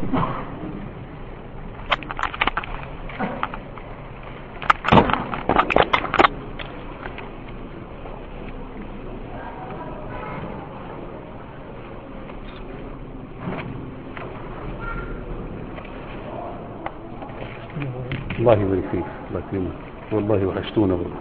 الله يبارك فيك الله يكرمك والله وحشتونا برضه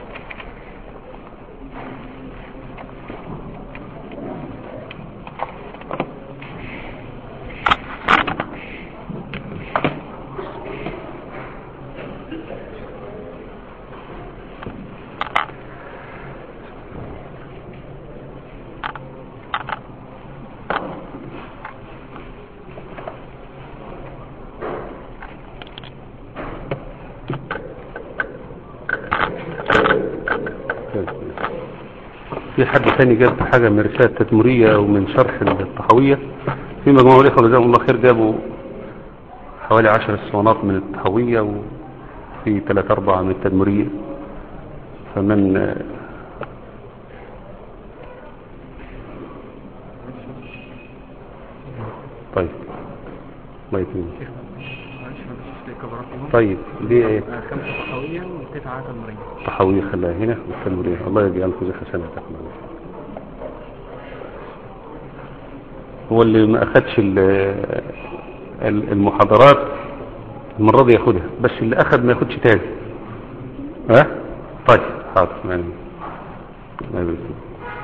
في حد ثاني جاب حاجة من رسالة تدمرية أو من شرح الطحوية في مجموعة الإخوة جزاهم الله خير جابوا حوالي عشر اسطوانات من الطحوية وفي ثلاثة أربعة من التدمرية فمن طيب الله يكرمك طيب دي ايه خمسة صحوية وقطعة تمرين الطحاوية خلاها هنا والتنورية الله يجعلكم زي حسناتك هو اللي ما أخدش ال- ال- المحاضرات المرة دي ياخدها بس اللي أخد ما ياخدش تاني ها طيب حاضر يعني ما يبارك فيك.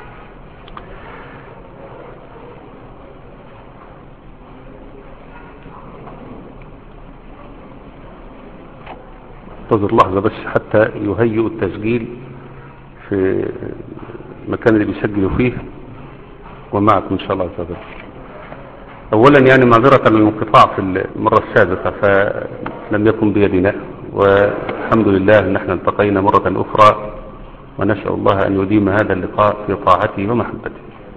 انتظر لحظة بس حتى يهيئوا التسجيل في المكان اللي بيسجلوا فيه ومعكم إن شاء الله تعالى أولا يعني معذرة عن الانقطاع في المرة السابقة فلم يكن بيدنا والحمد لله أن احنا التقينا مرة أخرى ونسأل الله أن يديم هذا اللقاء في طاعته ومحبته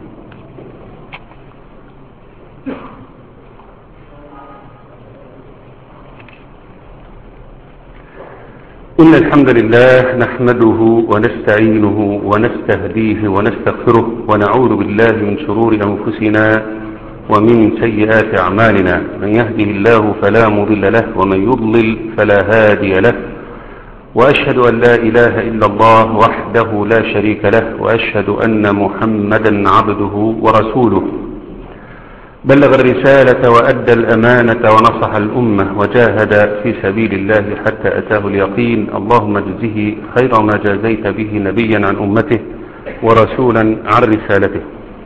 إن الحمد لله نحمده ونستعينه ونستهديه ونستغفره ونعوذ بالله من شرور أنفسنا ومن سيئات أعمالنا من يهده الله فلا مضل له ومن يضلل فلا هادي له وأشهد أن لا إله إلا الله وحده لا شريك له وأشهد أن محمدا عبده ورسوله بلغ الرسالة وأدى الأمانة ونصح الأمة وجاهد في سبيل الله حتى أتاه اليقين اللهم اجزه خير ما جازيت به نبيا عن أمته ورسولا عن رسالته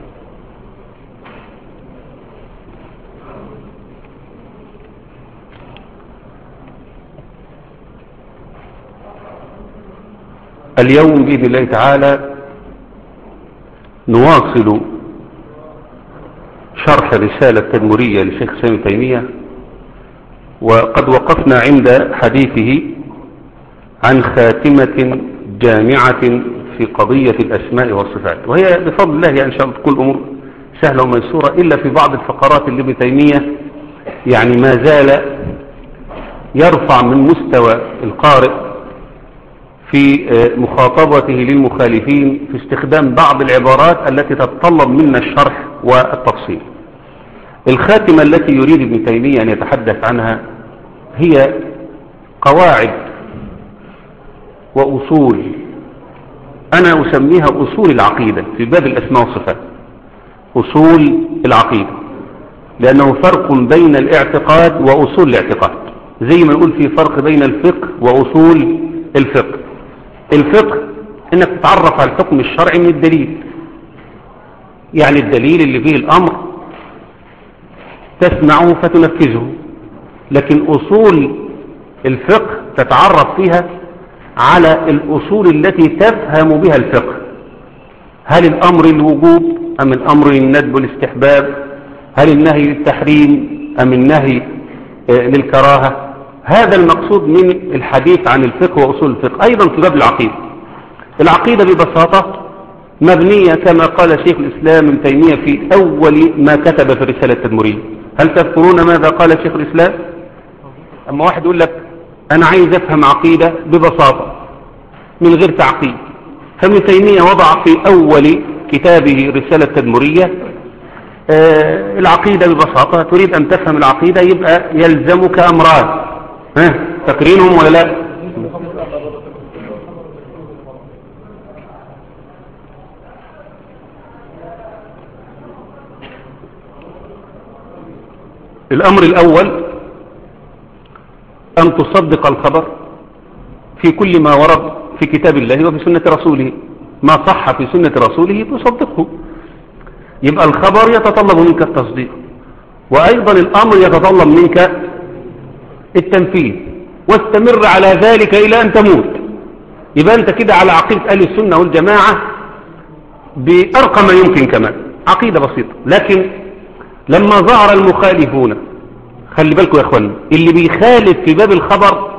اليوم بإذن الله تعالى نواصل شرح رسالة تدمرية لشيخ سامي تيمية وقد وقفنا عند حديثه عن خاتمة جامعة في قضية الأسماء والصفات وهي بفضل الله يعني إن شاء الله تكون الأمور سهلة وميسورة إلا في بعض الفقرات اللي ابن تيمية يعني ما زال يرفع من مستوى القارئ في مخاطبته للمخالفين في استخدام بعض العبارات التي تتطلب منا الشرح والتفصيل الخاتمة التي يريد ابن تيمية أن يتحدث عنها هي قواعد وأصول أنا أسميها أصول العقيدة في باب الأسماء والصفات أصول العقيدة لأنه فرق بين الاعتقاد وأصول الاعتقاد زي ما نقول في فرق بين الفقه وأصول الفقه الفقه انك تتعرف على الحكم الشرعي من الدليل يعني الدليل اللي فيه الامر تسمعه فتنفذه لكن اصول الفقه تتعرف فيها على الاصول التي تفهم بها الفقه هل الامر الوجوب ام الامر للندب والاستحباب هل النهي للتحريم ام النهي للكراهه هذا المقصود من الحديث عن الفقه وأصول الفقه أيضا في باب العقيدة العقيدة ببساطة مبنية كما قال شيخ الإسلام ابن تيمية في أول ما كتب في الرسالة التدمرية هل تذكرون ماذا قال شيخ الإسلام أما واحد يقول لك أنا عايز أفهم عقيدة ببساطة من غير تعقيد فابن تيمية وضع في أول كتابه الرسالة التدمرية آه العقيدة ببساطة تريد أن تفهم العقيدة يبقى يلزمك أمران ها فاكرينهم ولا لا الأمر الأول أن تصدق الخبر في كل ما ورد في كتاب الله وفي سنة رسوله ما صح في سنة رسوله تصدقه يبقى الخبر يتطلب منك التصديق وأيضا الأمر يتطلب منك التنفيذ واستمر على ذلك إلى أن تموت يبقى أنت كده على عقيدة أهل السنة والجماعة بأرقى ما يمكن كمان عقيدة بسيطة لكن لما ظهر المخالفون خلي بالكم يا اخوانا اللي بيخالف في باب الخبر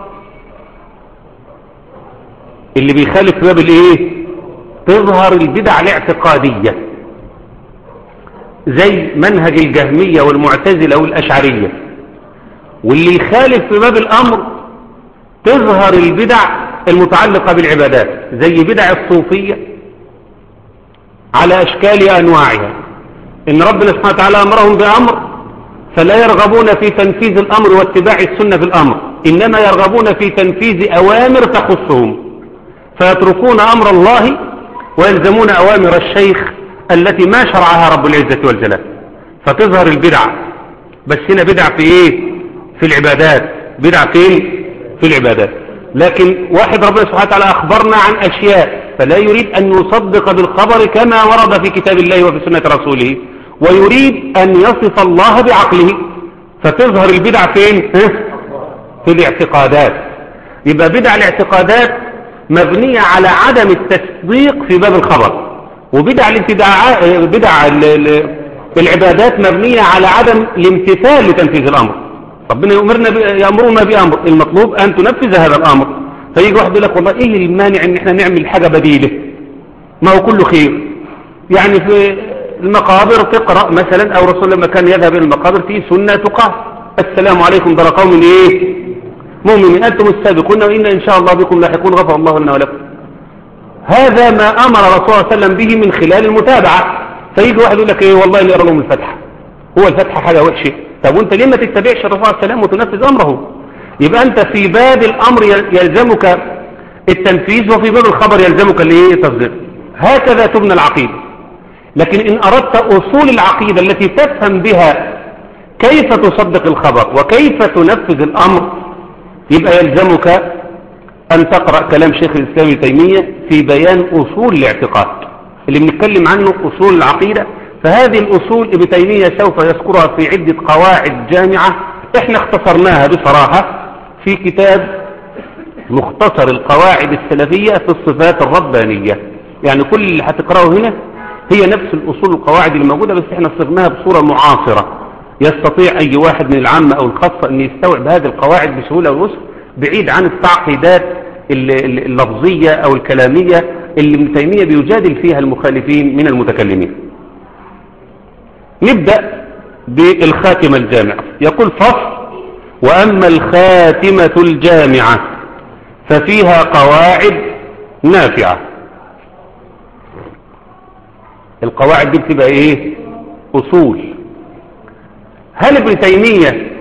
اللي بيخالف في باب الايه تظهر البدع الاعتقادية زي منهج الجهمية والمعتزلة والأشعرية واللي يخالف في باب الأمر تظهر البدع المتعلقة بالعبادات زي بدع الصوفية على أشكال أنواعها إن ربنا سبحانه وتعالى أمرهم بأمر فلا يرغبون في تنفيذ الأمر واتباع السنة في الأمر إنما يرغبون في تنفيذ أوامر تخصهم فيتركون أمر الله ويلزمون أوامر الشيخ التي ما شرعها رب العزة والجلال فتظهر البدع بس هنا بدع في إيه في العبادات بدع فين في العبادات لكن واحد ربنا سبحانه وتعالى أخبرنا عن أشياء فلا يريد أن يصدق بالخبر كما ورد في كتاب الله وفي سنة رسوله ويريد أن يصف الله بعقله فتظهر البدع فين في الاعتقادات يبقى بدع الاعتقادات مبنية على عدم التصديق في باب الخبر وبدع الابتداع بدع العبادات مبنية على عدم الامتثال لتنفيذ الأمر ربنا يأمرنا يأمرنا بأمر المطلوب أن تنفذ هذا الأمر فيجي واحد يقول لك والله إيه المانع إن إحنا نعمل حاجة بديلة ما هو كله خير يعني في المقابر تقرأ مثلا أو رسول لما كان يذهب إلى المقابر في سنة تقال السلام عليكم در قوم إيه مؤمنين أنتم السابقون وإن إن شاء الله بكم لاحقون غفر الله لنا ولكم هذا ما أمر رسول الله صلى الله عليه وسلم به من خلال المتابعة فيجي واحد يقول لك إيه والله اللي يقرأ لهم الفتحة هو الفتحة حاجة وحشة طب وانت ليه ما تتبعش الرسول عليه السلام وتنفذ أمره يبقى أنت في باب الأمر يلزمك التنفيذ وفي باب الخبر يلزمك الايه التصديق هكذا تبنى العقيدة لكن إن أردت أصول العقيدة التي تفهم بها كيف تصدق الخبر وكيف تنفذ الأمر يبقى يلزمك أن تقرأ كلام شيخ الإسلام ابن تيمية في بيان أصول الاعتقاد اللي بنتكلم عنه أصول العقيدة فهذه الأصول ابن تيمية سوف يذكرها في عدة قواعد جامعة احنا اختصرناها بصراحة في كتاب مختصر القواعد السلفية في الصفات الربانية يعني كل اللي هتقرأه هنا هي نفس الأصول القواعد الموجودة بس احنا صغناها بصورة معاصرة يستطيع أي واحد من العامة أو الخاصة أن يستوعب هذه القواعد بسهولة ويسر بعيد عن التعقيدات اللفظية أو الكلامية اللي ابن تيمية بيجادل فيها المخالفين من المتكلمين نبدأ بالخاتمة الجامعة يقول فصل وأما الخاتمة الجامعة ففيها قواعد نافعة القواعد دي بتبقى ايه أصول هل ابن تيمية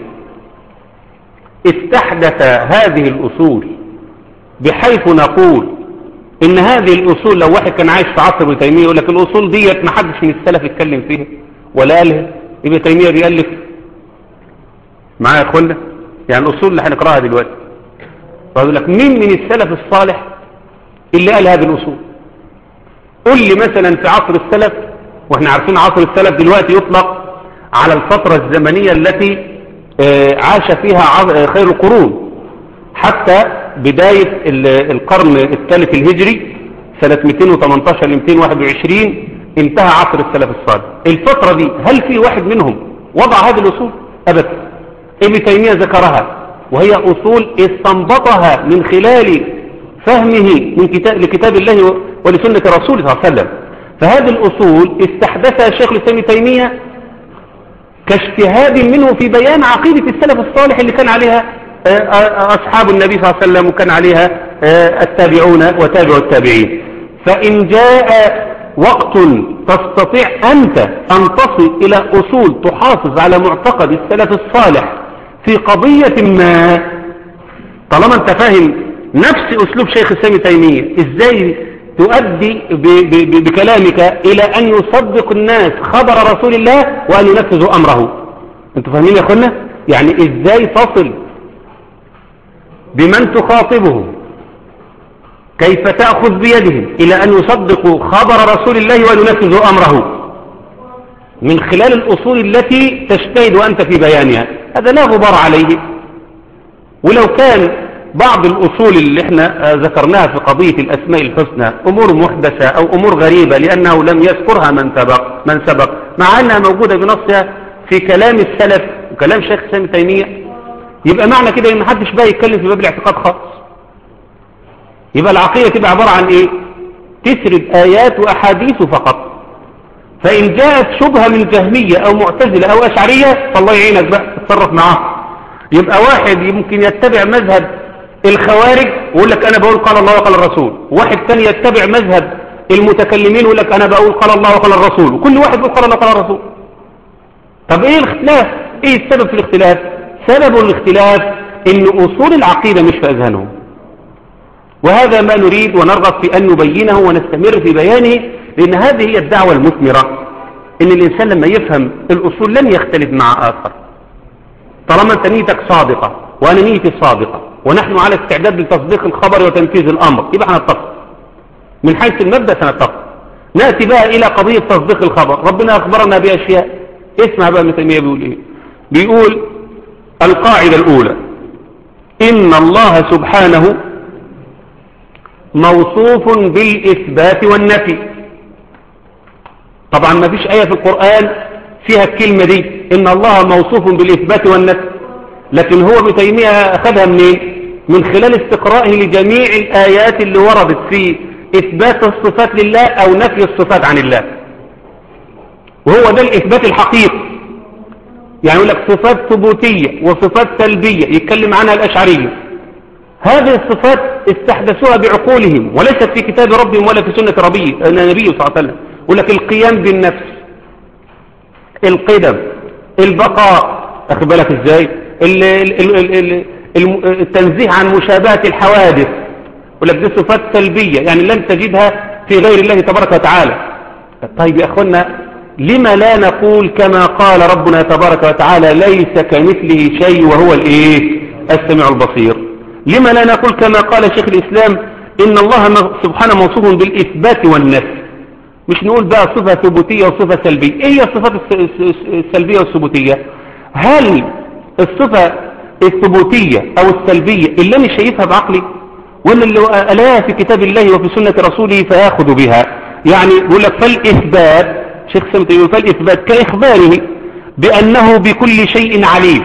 استحدث هذه الأصول بحيث نقول ان هذه الأصول لو واحد كان عايش في عصر ابن تيمية يقول لك الأصول ديت ما حدش من السلف اتكلم فيها ولا قالها ابن تيمية بيألف معايا يا اخوانا يعني الأصول اللي هنقراها دلوقتي فأقول لك مين من السلف الصالح اللي قال هذه الأصول قل لي مثلا في عصر السلف واحنا عارفين عصر السلف دلوقتي يطلق على الفترة الزمنية التي عاش فيها خير القرون حتى بداية القرن الثالث الهجري سنة 218 ل 221 انتهى عصر السلف الصالح الفترة دي هل في واحد منهم وضع هذه الأصول أبدا ابن تيمية ذكرها وهي أصول استنبطها من خلال فهمه من كتاب لكتاب الله ولسنة رسوله صلى الله عليه وسلم فهذه الأصول استحدثها شيخ الإسلام ابن تيمية كاجتهاد منه في بيان عقيدة السلف الصالح اللي كان عليها أصحاب النبي صلى الله عليه وسلم وكان عليها التابعون وتابع التابعين فإن جاء وقت تستطيع أنت أن تصل إلى أصول تحافظ على معتقد السلف الصالح في قضية ما طالما أنت فاهم نفس أسلوب شيخ السامي تيمية إزاي تؤدي ب ب ب بكلامك إلى أن يصدق الناس خبر رسول الله وأن ينفذوا أمره أنتوا فاهمين يا أخوانا يعني إزاي تصل بمن تخاطبه كيف تأخذ بيدهم إلى أن يصدقوا خبر رسول الله وأن ينفذوا أمره من خلال الأصول التي تجتهد أنت في بيانها هذا لا غبار عليه ولو كان بعض الأصول اللي احنا ذكرناها في قضية الأسماء الحسنى أمور محدثة أو أمور غريبة لأنه لم يذكرها من سبق, من سبق مع أنها موجودة بنصها في كلام السلف وكلام شيخ سامي تيمية يبقى معنى كده ان محدش بقى يتكلم في باب الاعتقاد خالص يبقى العقيدة تبقى عبارة عن ايه تسرد آيات وأحاديث فقط فإن جاءت شبهة من جهمية أو معتزلة أو أشعرية فالله يعينك بقى تتصرف معاه يبقى واحد يمكن يتبع مذهب الخوارج ويقول لك أنا بقول قال الله وقال الرسول واحد ثاني يتبع مذهب المتكلمين ويقول لك أنا بقول قال الله وقال الرسول وكل واحد يقول قال الله وقال الرسول طب إيه الاختلاف إيه السبب في الاختلاف سبب الاختلاف إن أصول العقيدة مش في أذهانهم وهذا ما نريد ونرغب في أن نبينه ونستمر في بيانه لأن هذه هي الدعوة المثمرة إن الإنسان لما يفهم الأصول لن يختلف مع آخر طالما أنت نيتك صادقة وأنا نيتي صادقة ونحن على استعداد لتصديق الخبر وتنفيذ الأمر يبقى هنتفق من حيث المبدأ سنتفق نأتي بقى إلى قضية تصديق الخبر ربنا أخبرنا بأشياء اسمع بقى مثل بيقول إيه بيقول القاعدة الأولى إن الله سبحانه موصوف بالإثبات والنفي طبعا ما فيش آية في القرآن فيها الكلمة دي إن الله موصوف بالإثبات والنفي لكن هو بتيمية أخذها منين من خلال استقرائه لجميع الآيات اللي وردت في إثبات الصفات لله أو نفي الصفات عن الله وهو ده الإثبات الحقيقي يعني يقول لك صفات ثبوتية وصفات سلبية يتكلم عنها الأشعرية هذه الصفات استحدثوها بعقولهم وليست في كتاب ربهم ولا في سنة ربي النبي صلى الله عليه وسلم يقول لك القيام بالنفس القدم البقاء أخذ بالك إزاي التنزيه عن مشابهة الحوادث يقول لك دي صفات سلبية يعني لن تجدها في غير الله تبارك وتعالى طيب يا أخوانا لما لا نقول كما قال ربنا تبارك وتعالى ليس كمثله شيء وهو الايه السميع البصير لما لا نقول كما قال شيخ الإسلام إن الله سبحانه موصوف بالإثبات والنفي مش نقول بقى صفة ثبوتية وصفة سلبية ايه هي الصفات السلبية والثبوتية هل الصفة الثبوتية او السلبية اللي انا شايفها بعقلي ولا اللي ألاها في كتاب الله وفي سنة رسوله فياخذ بها يعني يقول لك فالإثبات شيخ سمت يقول فالإثبات كإخباره بأنه بكل شيء عليم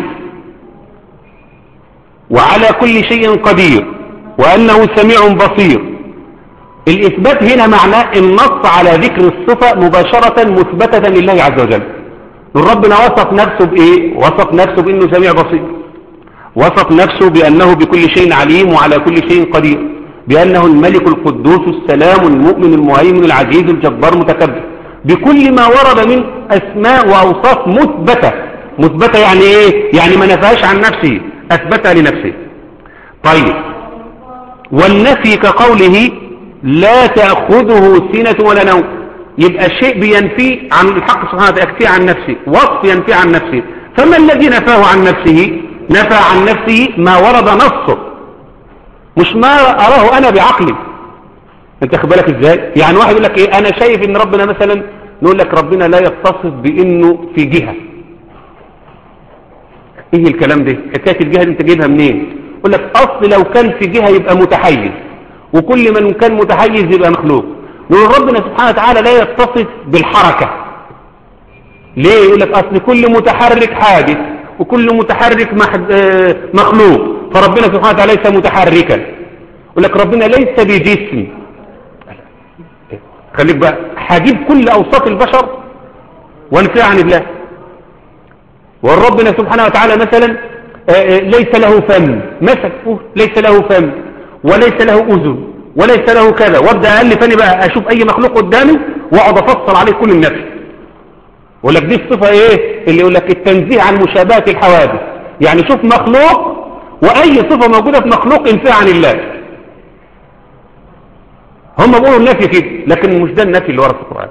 وعلى كل شيء قدير وأنه سميع بصير الإثبات هنا معناه النص على ذكر الصفة مباشرة مثبتة لله عز وجل ربنا وصف نفسه بإيه وصف نفسه بأنه سميع بصير وصف نفسه بأنه بكل شيء عليم وعلى كل شيء قدير بأنه الملك القدوس السلام المؤمن المهيمن العزيز الجبار المتكبر بكل ما ورد من أسماء وأوصاف مثبتة مثبتة يعني إيه يعني ما نفاش عن نفسه أثبتها لنفسه طيب والنفي كقوله لا تأخذه سنة ولا نوم يبقى الشيء بينفي عن الحق سبحانه وتعالى يكفي عن نفسه وصف ينفي عن نفسه فما الذي نفاه عن نفسه نفى عن نفسه ما ورد نصه مش ما أراه أنا بعقلي انت خبالك ازاي يعني واحد يقول لك ايه انا شايف ان ربنا مثلا نقول لك ربنا لا يتصف بانه في جهة ايه الكلام ده حكايه الجهة دي انت جايبها منين يقول لك اصل لو كان في جهة يبقى متحيز وكل من كان متحيز يبقى مخلوق نقول ربنا سبحانه وتعالى لا يتصف بالحركة ليه يقول لك اصل كل متحرك حادث وكل متحرك مخلوق فربنا سبحانه وتعالى ليس متحركا يقول لك ربنا ليس بجسم خليك بقى هجيب كل اوصاف البشر وانفع عن الله والربنا سبحانه وتعالى مثلا ليس له فم مثلا ليس له فم وليس له اذن وليس له كذا وابدا الف انا بقى اشوف اي مخلوق قدامي واقعد افصل عليه كل النفي يقول لك دي الصفه ايه اللي يقول لك التنزيه عن مشابهه الحوادث يعني شوف مخلوق واي صفه موجوده في مخلوق انفها عن الله هم بيقولوا النفي كده لكن مش ده النفي اللي ورد في القران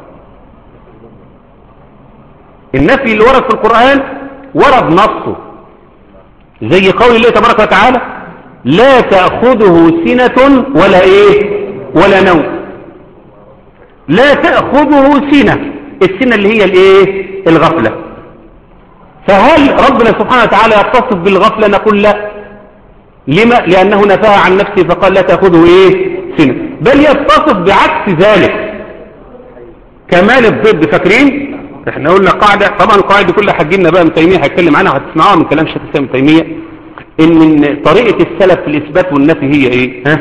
النفي اللي ورد في القران ورد نصه زي قول الله تبارك وتعالى لا تأخذه سنة ولا ايه ولا نوم لا تأخذه سنة السنة اللي هي الايه الغفلة فهل ربنا سبحانه وتعالى يتصف بالغفلة نقول لا لما لأنه نفاها عن نفسه فقال لا تأخذه ايه سنة بل يتصف بعكس ذلك كمال الضد فاكرين احنا قلنا قاعدة طبعا القاعدة كلها حجينا بقى ابن تيمية هيتكلم عنها وهتسمعوها من كلام شيخ الاسلام ابن تيمية ان طريقة السلف في الاثبات والنفي هي ايه ها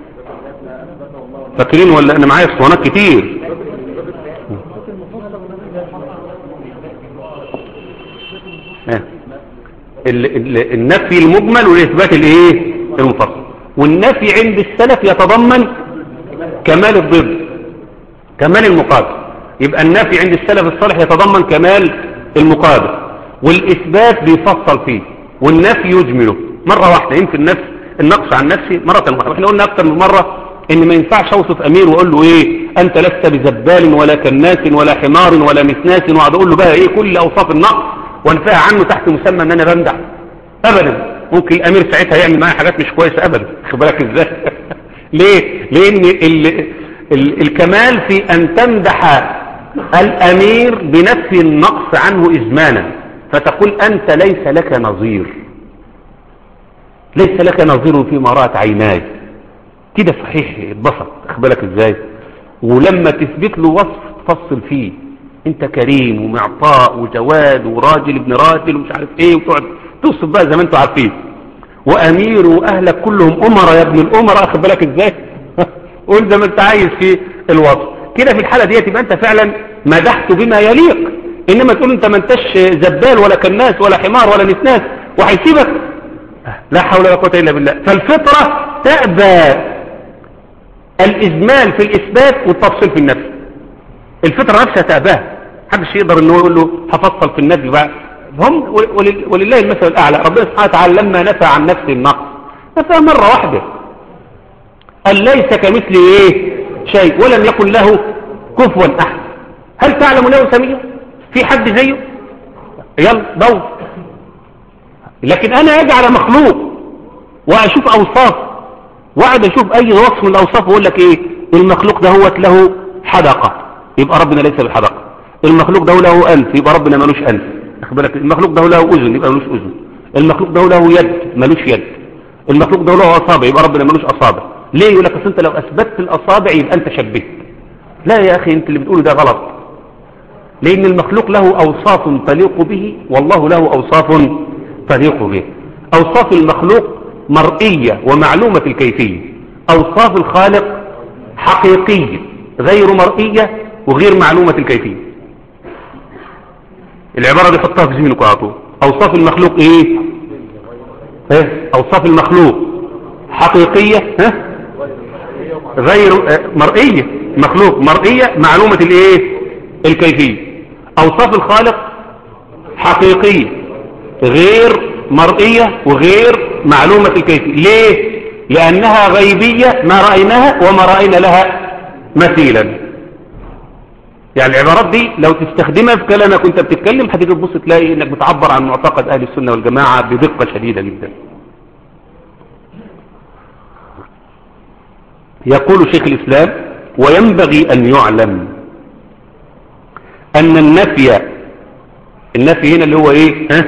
فاكرين ولا انا معايا اسطوانات كتير ها. ال- ال- النفي المجمل والاثبات الايه المفصل والنفي عند السلف يتضمن كمال الضد كمال المقابل يبقى النفي عند السلف الصالح يتضمن كمال المقابل والإثبات بيفصل فيه والنفي يجمله مرة واحدة يمكن نفس النقص عن نفسي مرة واحدة واحنا قلنا أكثر من مرة إن ما ينفعش أوصف أمير وأقول له إيه أنت لست بزبال ولا كناس ولا حمار ولا مسناس وأقعد أقول له بقى إيه كل أوصاف النقص وانفاها عنه تحت مسمى أن أنا بمدح أبدا ممكن الأمير ساعتها يعمل معايا حاجات مش كويسة أبدا خد بالك إزاي ليه لأن ال ال الكمال في أن تمدح الأمير بنفي النقص عنه إزمانا فتقول أنت ليس لك نظير ليس لك نظير فيما رأت عيناي كده صحيح اتبسط اخبالك ازاي ولما تثبت له وصف تفصل فيه انت كريم ومعطاء وجواد وراجل ابن راجل ومش عارف ايه وتقعد توصف بقى زي ما انتوا عارفين وامير واهلك كلهم امراء يا ابن الامراء اخد بالك ازاي قول زي ما انت عايز في الوصف كده في الحالة ديت يبقى انت فعلا مدحت بما يليق انما تقول انت ما انتش زبال ولا كناس ولا حمار ولا نسناس وهيسيبك لا حول ولا قوة الا بالله فالفطرة تأبى الإجمال في الإثبات والتفصيل في النفي الفطرة نفسها تأباه محدش يقدر انه يقول له هفصل في النفي بقى هم ولل- ولله المثل الأعلى ربنا سبحانه وتعالى لما نفى عن نفسه النقص نفى مرة واحدة قال ليس كمثله ايه شيء ولم يكن له كفوا أحد هل تعلم له سميع في حد زيه يلا دور لكن انا اجي على مخلوق واشوف اوصاف واقعد اشوف اي وصف من الاوصاف واقول لك ايه المخلوق ده هو له حدقه يبقى ربنا ليس بالحدقه المخلوق ده له انف يبقى ربنا ملوش انف واخد بالك المخلوق ده له اذن يبقى ملوش اذن المخلوق ده له يد ملوش يد المخلوق ده له اصابع يبقى ربنا ملوش اصابع ليه يقول لك اصل انت لو اثبتت الاصابع يبقى انت شبهت لا يا اخي انت اللي بتقوله ده غلط لان المخلوق له اوصاف تليق به والله له اوصاف تليق به اوصاف المخلوق مرئية ومعلومة الكيفية اوصاف الخالق حقيقية غير مرئية وغير معلومة الكيفية العبارة دي حطها في ذهنك على طول اوصاف المخلوق ايه ايه اوصاف المخلوق حقيقية ها غير آه، مرئية مخلوق مرئية معلومة الايه الكيفية اوصاف الخالق حقيقية غير مرئية وغير معلومة الكيفية ليه لانها غيبية ما رأيناها وما رأينا لها مثيلا يعني العبارات دي لو تستخدمها في كلامك وانت بتتكلم هتيجي تبص تلاقي انك بتعبر عن معتقد اهل السنة والجماعة بدقة شديدة جدا يقول شيخ الإسلام وينبغي أن يعلم أن النفي النفي هنا اللي هو إيه ها؟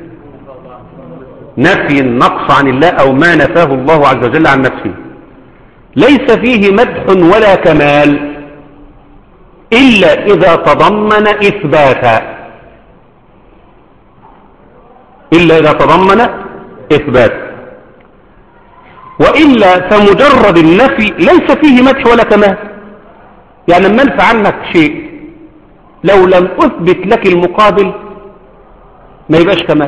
نفي النقص عن الله أو ما نفاه الله عز وجل عن نفسه ليس فيه مدح ولا كمال إلا إذا تضمن إثباتا إلا إذا تضمن إثباتا وإلا فمجرد النفي ليس فيه مدح ولا كمال يعني لما انفع عنك شيء لو لم أثبت لك المقابل ما يبقاش كمال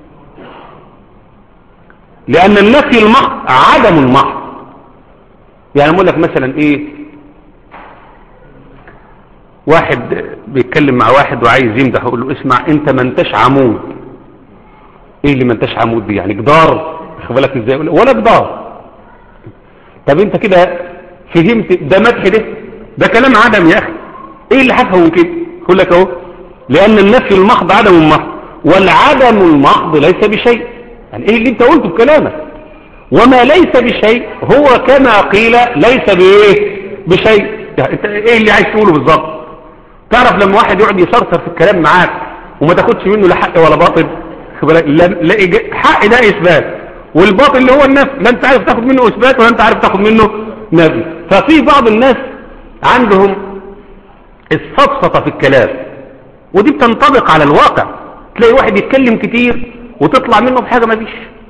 لأن النفي المحض عدم المحض يعني اقول لك مثلا ايه واحد بيتكلم مع واحد وعايز يمدح يقول له اسمع انت ما انتش عمود ايه اللي ما انتش عمود دي يعني جدار خد بالك ازاي يقول له ولا جدار طب انت كده فهمت ده مدح ده ده كلام عدم يا اخي ايه اللي هفهمه كده يقول لك اهو لان النفي المحض عدم المحض والعدم المحض ليس بشيء يعني ايه اللي انت قلته بكلامك وما ليس بشيء هو كما قيل ليس بايه بشيء يعني انت ايه اللي عايز تقوله بالظبط تعرف لما واحد يقعد يصرصر في الكلام معاك وما تاخدش منه لا حق ولا باطل خد بالك لا لا إج- حق ده اثبات والباطل اللي هو النفي لا انت عارف تاخد منه اثبات ولا انت عارف تاخد منه نفي ففي بعض الناس عندهم السفسطه في الكلام ودي بتنطبق على الواقع تلاقي واحد يتكلم كتير وتطلع منه بحاجه ما فيش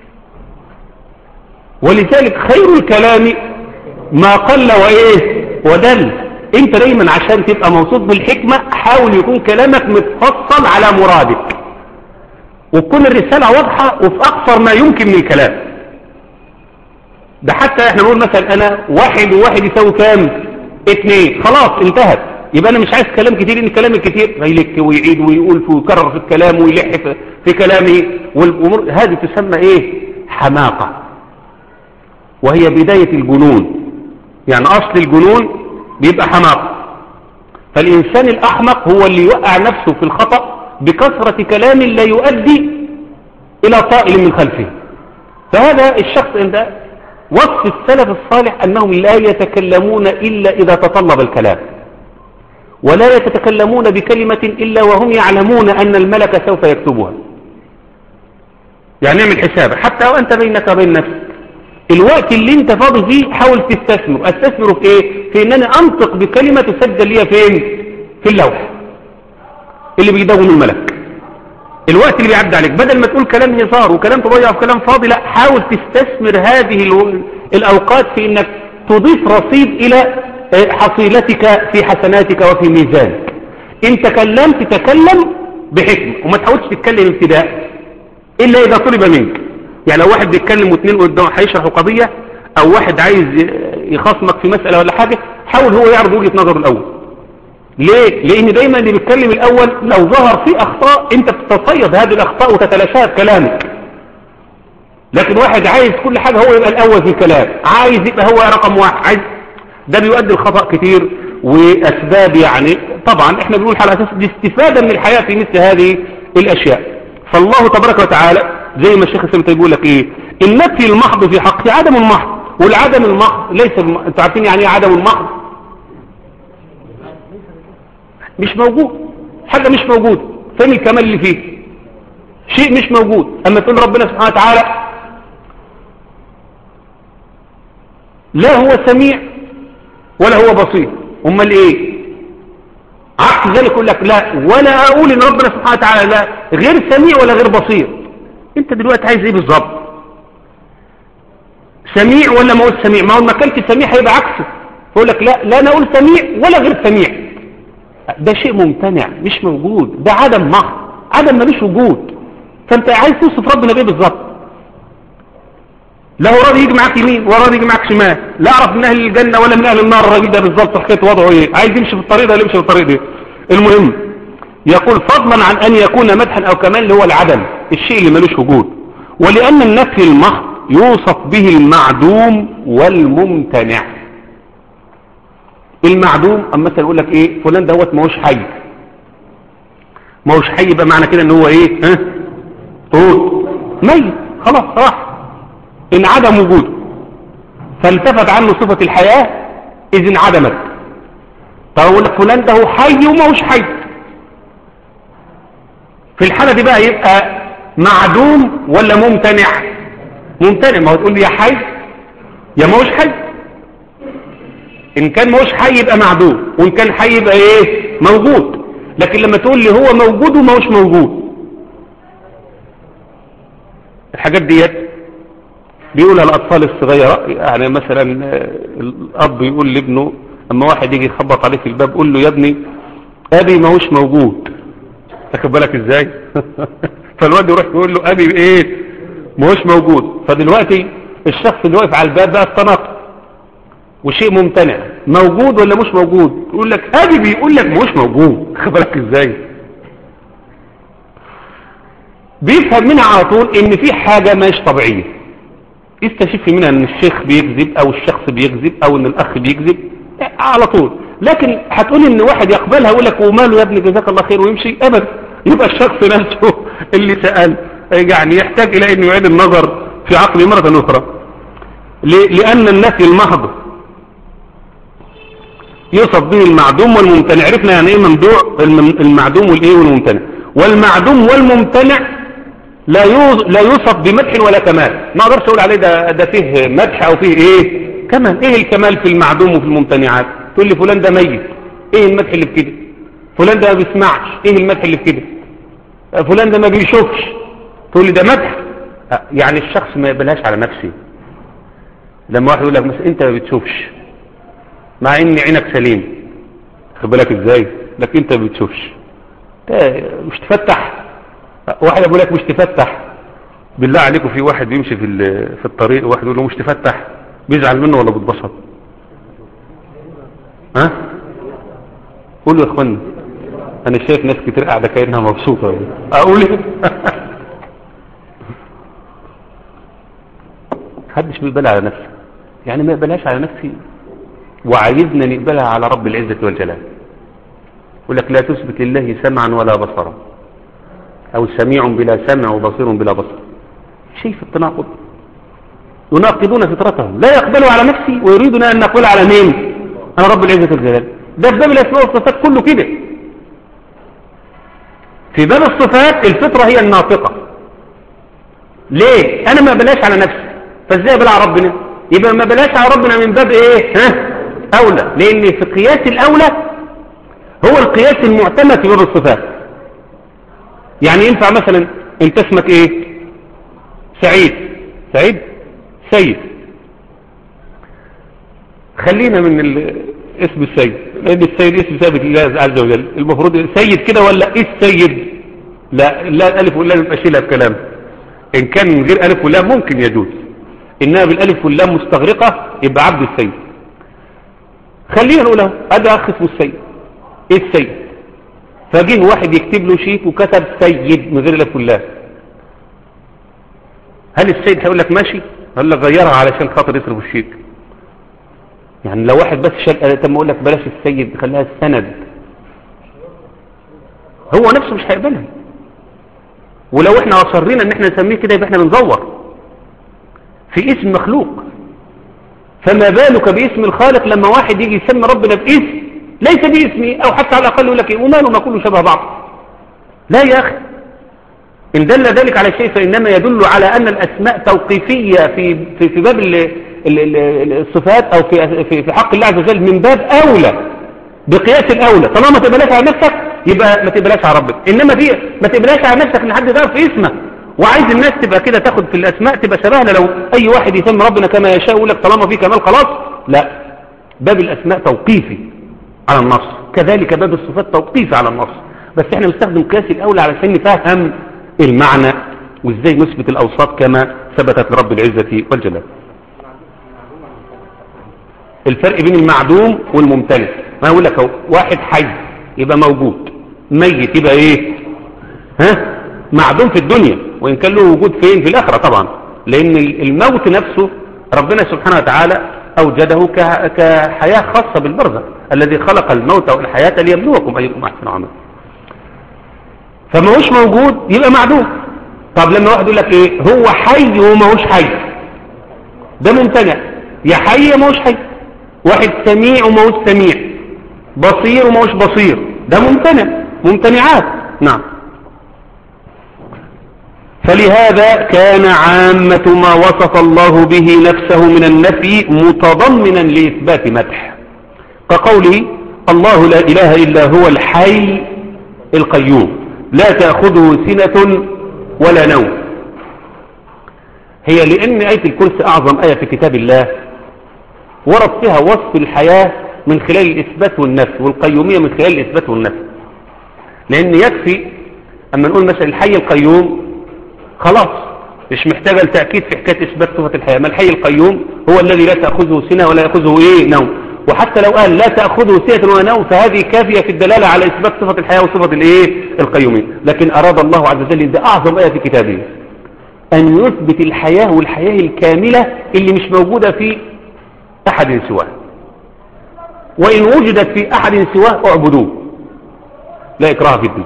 ولذلك خير الكلام ما قل وايه ودل انت دايما عشان تبقى موصوف بالحكمة حاول يكون كلامك متفصل على مرادك وتكون الرسالة واضحة وفي اقصر ما يمكن من الكلام ده حتى احنا نقول مثلا انا واحد وواحد يساوي كام اتنين خلاص انتهت يبقى انا مش عايز كلام كتير ان كلام الكتير هيلك ويعيد ويقول ويكرر في الكلام ويلح في, في كلامه والامور هذه تسمى ايه حماقة وهي بداية الجنون يعني اصل الجنون بيبقى حماقة فالانسان الاحمق هو اللي يوقع نفسه في الخطأ بكثرة كلام لا يؤدي الى طائل من خلفه فهذا الشخص عند وصف السلف الصالح انهم لا يتكلمون الا اذا تطلب الكلام ولا يتكلمون بكلمة الا وهم يعلمون ان الملك سوف يكتبها يعني اعمل حسابك حتى وانت بينك وبين نفسك الوقت اللي انت فاضي فيه حاول تستثمر استثمره في ايه في ان انا انطق بكلمة تسجل ليها فين في اللوح اللي بيدون الملك الوقت اللي بيعدي عليك بدل ما تقول كلام هزار وكلام تضيع في كلام فاضي لا حاول تستثمر هذه الو- الاوقات في انك تضيف رصيد الى اه، حصيلتك في حسناتك وفي ميزانك ان تكلمت تكلم بحكمة وما تحاولش تتكلم ابتداء الا اذا طلب منك يعني لو واحد بيتكلم واثنين قدام هيشرحوا قضية او واحد عايز يخاصمك في مسألة ولا حاجة حاول هو يعرض وجهة نظره الاول ليه لان دايما اللي بيتكلم الاول لو ظهر فيه اخطاء انت بتتصيد هذه الاخطاء وتتلاشاها بكلامك لكن واحد عايز كل حاجة هو يبقى الاول في الكلام عايز يبقى هو رقم واحد عايز ده بيؤدي الخطأ كتير واسباب يعني طبعا احنا بنقول على اساس الاستفادة من الحياة في مثل هذه الاشياء فالله تبارك وتعالى زي ما الشيخ السلام يقول لك ايه النفي المحض في حقه عدم المحض والعدم المحض ليس الم... انتوا عارفين يعني ايه عدم المحض مش موجود حاجة مش موجود فين الكمال اللي فيه شيء مش موجود اما تقول ربنا سبحانه وتعالى لا هو سميع ولا هو بصير امال ايه عكس ذلك يقول لك لا ولا اقول ان ربنا سبحانه وتعالى لا غير سميع ولا غير بصير انت دلوقتي عايز ايه بالظبط سميع ولا ما اقول سميع ما هو ما كانش سميع هيبقى عكسه يقول لك لا لا انا اقول سميع ولا غير سميع ده شيء ممتنع مش موجود ده عدم محض عدم ملوش وجود فانت عايز توصف ربنا بايه بالظبط لا هو راضي يجي معاك يمين ولا راضي يجي معاك شمال لا اعرف من اهل الجنه ولا من اهل النار الراجل ده بالظبط حكايه وضعه ايه عايز يمشي في الطريق ده ولا يمشي في الطريق ده المهم يقول فضلا عن ان يكون مدحا او كمال اللي هو العدم الشيء اللي ملوش وجود ولان النفي المحض يوصف به المعدوم والممتنع المعدوم اما مثلا يقول لك ايه فلان دوت ما هوش حي ما هوش حي يبقى معنى كده ان هو ايه ها طول ميت خلاص راح انعدم وجوده فالتفت عنه صفة الحياة اذ انعدمت طب اقول لك فلان ده هو حي وما هوش حي في الحالة دي بقى يبقى معدوم ولا ممتنع ممتنع ما هو تقول لي يا حي يا ما هوش حي ان كان ما هوش حي يبقى معدوم وان كان حي يبقى ايه موجود لكن لما تقول لي هو موجود وما هوش موجود الحاجات ديت بيقولها الأطفال الصغيرة يعني مثلا الأب يقول لابنه أما واحد يجي يخبط عليه في الباب قول له يا ابني أبي ما هوش موجود تاخد بالك إزاي فالواد يروح يقول له أبي إيه ما هوش موجود فدلوقتي الشخص اللي واقف على الباب ده استنط وشيء ممتنع موجود ولا مش موجود يقول لك ادي بيقول لك مش موجود خبرك ازاي بيفهم منها على طول ان في حاجة مش طبيعية استشف منها ان الشيخ بيكذب او الشخص بيكذب او ان الاخ بيكذب على طول لكن هتقول ان واحد يقبلها يقول لك وماله يا ابني جزاك الله خير ويمشي ابدا يبقى الشخص نفسه اللي سأل يعني يحتاج الى انه يعيد النظر في عقله مرة اخرى لان النفي المحض يوصف به المعدوم والممتنع عرفنا يعني ايه ممدوع المعدوم والايه والممتنع والمعدوم والممتنع لا لا يوصف بمدح ولا كمال ما اقدرش اقول عليه ده ده فيه مدح او فيه ايه كمال ايه الكمال في المعدوم وفي الممتنعات تقول لي فلان ده ميت ايه المدح اللي في كده فلان ده ما بيسمعش ايه المدح اللي في كده فلان ده ما بيشوفش تقول لي ده مدح يعني الشخص ما يقبلهاش على نفسه لما واحد يقول لك مثلا انت ما بتشوفش مع ان عينك سليم خد بالك ازاي لكن انت ما بتشوفش مش تفتح واحد يقول لك مش تفتح بالله عليكم في واحد بيمشي في في الطريق واحد يقول له مش تفتح بيزعل منه ولا بتبسط ها قولوا يا اخوانا انا شايف ناس كتير قاعده كانها مبسوطه اقول ايه محدش بيقبلها على نفسه يعني ما يقبلهاش على نفسي وعايزنا نقبلها على رب العزة والجلال يقول لك لا تثبت لله سمعا ولا بصرا او سميع بلا سمع وبصير بلا بصر شيء في التناقض يناقضون فطرتهم لا يقبلوا على نفسي ويريدون ان نقول على مين انا رب العزة والجلال ده في باب الاسماء والصفات كله كده في باب الصفات الفطرة هي الناطقة ليه انا ما بلاش على نفسي فازاي بلا على ربنا يبقى ما بلاش على ربنا من باب ايه ها اولى لان في قياس الاولى هو القياس المعتمد في باب الصفات يعني ينفع مثلا انت اسمك ايه سعيد سعيد سيد خلينا من اسم السيد لان السيد اسم ثابت لله عز وجل المفروض سيد كده ولا ايه السيد لا لا الالف واللام يبقى شيلها بكلام ان كان من غير الف واللام ممكن يجوز انها بالالف واللام مستغرقه يبقى عبد السيد خلينا نقول اهو ادي اخ اسمه السيد ايه السيد فجه واحد يكتب له شيك وكتب سيد من غير الف واللام هل السيد هيقول لك ماشي هقول لك غيرها علشان خاطر يصرف الشيك يعني لو واحد بس شال طب ما اقول لك بلاش السيد خليها السند هو نفسه مش هيقبلها ولو احنا اصرينا ان احنا نسميه كده يبقى احنا بنزور في اسم مخلوق فما بالك باسم الخالق لما واحد يجي يسمي ربنا باسم ليس باسمي او حتى على الاقل يقول لك ايه وماله ما كله شبه بعض لا يا اخي ان دل ذلك على شيء فانما يدل على ان الاسماء توقيفيه في في في باب ال ال ال الصفات او في في في حق الله عز وجل من باب اولى بقياس الاولى طالما ما تقبلهاش على نفسك يبقى ما تقبلهاش على ربك انما في ما تقبلهاش على نفسك ان حد يعرف في اسمك وعايز الناس تبقى كده تاخد في الاسماء تبقى شبهنا لو اي واحد يسمي ربنا كما يشاء يقول لك طالما في كمال خلاص لا باب الاسماء توقيفي على النص كذلك باب الصفات توقيفي على النص بس احنا بنستخدم قياس الاولى علشان نفهم المعنى وازاي نثبت الاوصاف كما ثبتت لرب العزة والجلال الفرق بين المعدوم والممتلئ ما اقول لك اهو واحد حي يبقى موجود ميت يبقى ايه ها معدوم في الدنيا وإن كان له وجود فين في الآخرة طبعا لأن الموت نفسه ربنا سبحانه وتعالى أوجده كحياة خاصة بالبرزة الذي خلق الموت والحياة ليبلوكم أيكم أحسن عمل فما هوش موجود يبقى معدوم طب لما واحد يقول لك ايه هو حي وما هوش حي ده ممتنع يا حي يا ما هوش حي واحد سميع وما هوش سميع بصير وما هوش بصير ده ممتنع ممتنعات نعم فلهذا كان عامة ما وصف الله به نفسه من النفي متضمنا لإثبات مدح كقوله الله لا إله إلا هو الحي القيوم لا تأخذه سنة ولا نوم هي لأن آية الكرسي أعظم آية في كتاب الله ورد فيها وصف الحياة من خلال الإثبات والنفي والقيومية من خلال الإثبات والنفي لأن يكفي أما نقول مثلا الحي القيوم خلاص مش محتاجة لتأكيد في حكاية إثبات صفة الحياة ما الحي القيوم هو الذي لا تأخذه سنة ولا يأخذه إيه نوم وحتى لو قال لا تأخذه سنة ولا نوم فهذه كافية في الدلالة على إثبات صفة الحياة وصفة الإيه القيومين لكن أراد الله عز وجل ده أعظم آية في كتابه أن يثبت الحياة والحياة الكاملة اللي مش موجودة في أحد سواه وإن وجدت في أحد سواه اعبدوه لا إكراه في الدين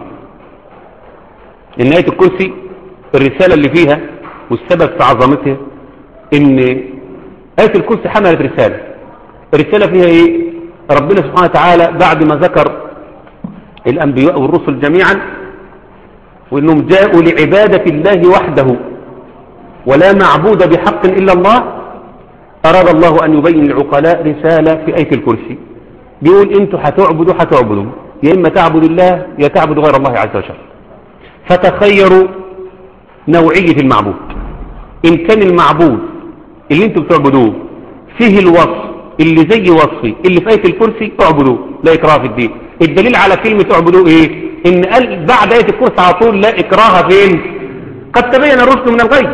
إن آية الكرسي الرسالة اللي فيها والسبب في عظمتها إن آية الكرسي حملت رسالة الرسالة فيها إيه ربنا سبحانه وتعالى بعد ما ذكر الأنبياء والرسل جميعا وإنهم جاءوا لعبادة الله وحده ولا معبود بحق إلا الله أراد الله أن يبين العقلاء رسالة في آية الكرسي بيقول أنتوا هتعبدوا هتعبدوا يا إما تعبد الله يا تعبد غير الله عز وجل فتخيروا نوعية المعبود إن كان المعبود اللي انتوا بتعبدوه فيه الوصف اللي زي وصفي اللي في آية الكرسي اعبدوه لا إكراه في الدين الدليل على كلمة اعبدوه إيه إن قال بعد آية الكرسي على طول لا إكراه فين قد تبين الرشد من الغي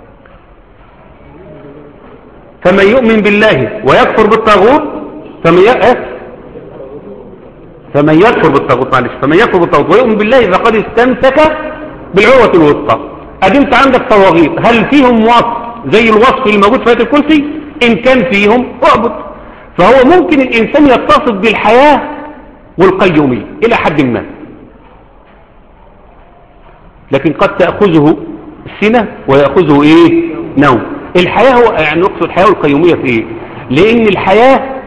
فمن يؤمن بالله ويكفر بالطاغوت فمن ي... فمن يكفر بالطاغوت معلش فمن يكفر بالطاغوت ويؤمن بالله فقد استمسك بالعروة الوسطى أدمت عندك طواغيت هل فيهم وصف زي الوصف اللي موجود في آية الكرسي إن كان فيهم اعبد فهو ممكن الإنسان يتصف بالحياة والقيومية إلى حد ما لكن قد تأخذه سنة ويأخذه إيه نوم الحياة هو يعني نقصد الحياة والقيومية في إيه لأن الحياة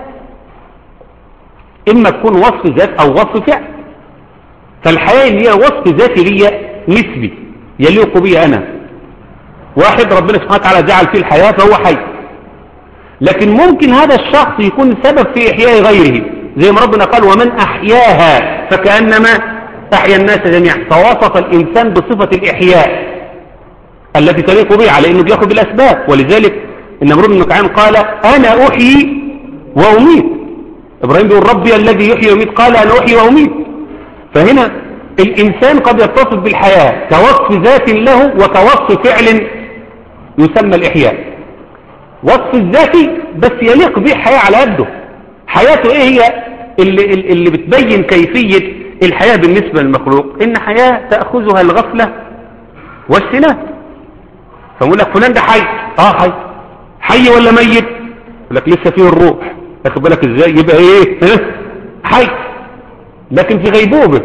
إما تكون وصف ذات أو وصف فعل فالحياة اللي هي وصف ذاتي لي نسبي يليق بي أنا واحد ربنا سبحانه وتعالى جعل فيه الحياة فهو حي لكن ممكن هذا الشخص يكون سبب في إحياء غيره زي ما ربنا قال ومن أحياها فكأنما أحيا الناس جميعا فوصف الإنسان بصفة الإحياء التي تليق به على أنه بيأخذ بالأسباب ولذلك إن نمرود بن كعان قال أنا أحيي وأميت إبراهيم بيقول ربي الذي يحيي ويميت قال أنا أحيي وأميت فهنا الإنسان قد يتصف بالحياة كوصف ذات له وكوصف فعل يسمى الإحياء وصف الذاتي بس يليق به حياة على يده حياته إيه هي اللي, اللي بتبين كيفية الحياة بالنسبة للمخلوق إن حياة تأخذها الغفلة والسنة فأقول لك فلان ده حي آه حي حي ولا ميت يقول لك لسه فيه الروح أخذ بالك إزاي يبقى إيه حي لكن في غيبوبة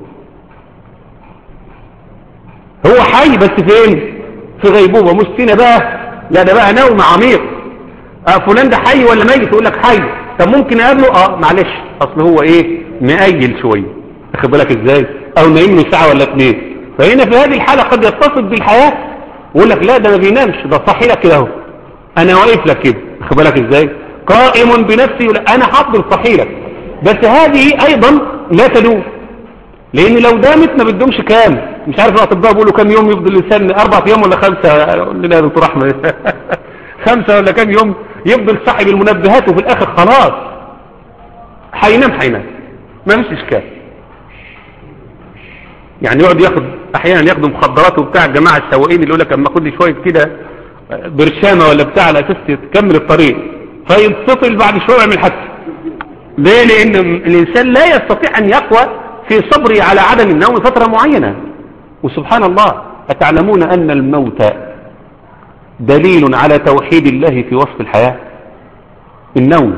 هو حي بس فين في غيبوبة مش فينا بقى لا ده بقى نوم عميق آه فلان ده حي ولا ميت يقول لك حي طب ممكن اقابله اه معلش اصل هو ايه مقيل شويه واخد بالك ازاي او نايم له ساعه ولا اتنين فهنا في هذه الحاله قد يتصل بالحياه ويقول لك لا ده ما بينامش ده صحي لك كده اهو انا واقف لك كده واخد بالك ازاي قائم بنفسي ولا انا حاضر صحي لك بس هذه ايضا لا تدوم لان لو دامت ما بتدومش كام مش عارف الاطباء بيقولوا كام يوم يفضل الانسان اربع ايام ولا خمسه قول لنا يا دكتور احمد خمسه ولا كام يوم يفضل صاحب المنبهات وفي الاخر خلاص هينام هينام ما فيش اشكال يعني يقعد ياخد احيانا ياخدوا مخدرات وبتاع الجماعه السواقين اللي يقول لك اما خد لي شويه كده برشامه ولا بتاع على اساس تكمل الطريق فينفصل بعد شويه يعمل حادثه ليه لان الانسان لا يستطيع ان يقوى في صبره على عدم النوم فتره معينه وسبحان الله اتعلمون ان الموت دليل على توحيد الله في وصف الحياه النوم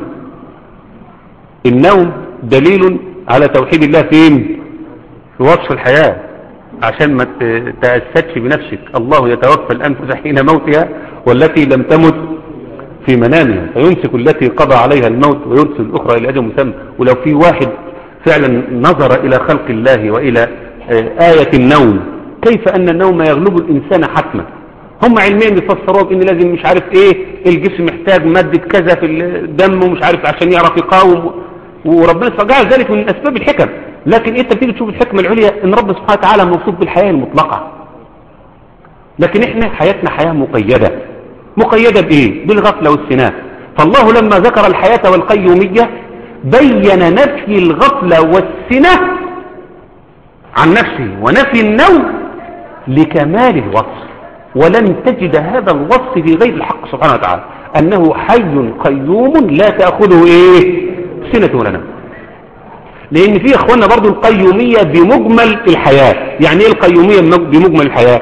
النوم دليل على توحيد الله فين في وصف الحياة عشان ما تأسدش بنفسك الله يتوفى الأنفس حين موتها والتي لم تمت في منامها فيمسك التي قضى عليها الموت ويرسل الأخرى إلى أجل مسمى ولو في واحد فعلا نظر إلى خلق الله وإلى آية النوم كيف أن النوم يغلب الإنسان حتما هم علميا بيفسروها بان لازم مش عارف ايه الجسم محتاج مادة كذا في الدم ومش عارف عشان يعرف يقاوم وربنا جعل ذلك من اسباب الحكم لكن انت بتيجي تشوف الحكمة العليا ان رب سبحانه وتعالى موصوف بالحياة المطلقة لكن احنا حياتنا حياة مقيدة مقيدة بايه بالغفلة والسناء فالله لما ذكر الحياة والقيومية بين نفي الغفلة والسنة عن نفسه ونفي النوم لكمال الوصف ولن تجد هذا الوصف في غير الحق سبحانه وتعالى أنه حي قيوم لا تأخذه إيه سنة ولا نوم لأن في إخواننا برضو القيومية بمجمل الحياة يعني إيه القيومية بمجمل الحياة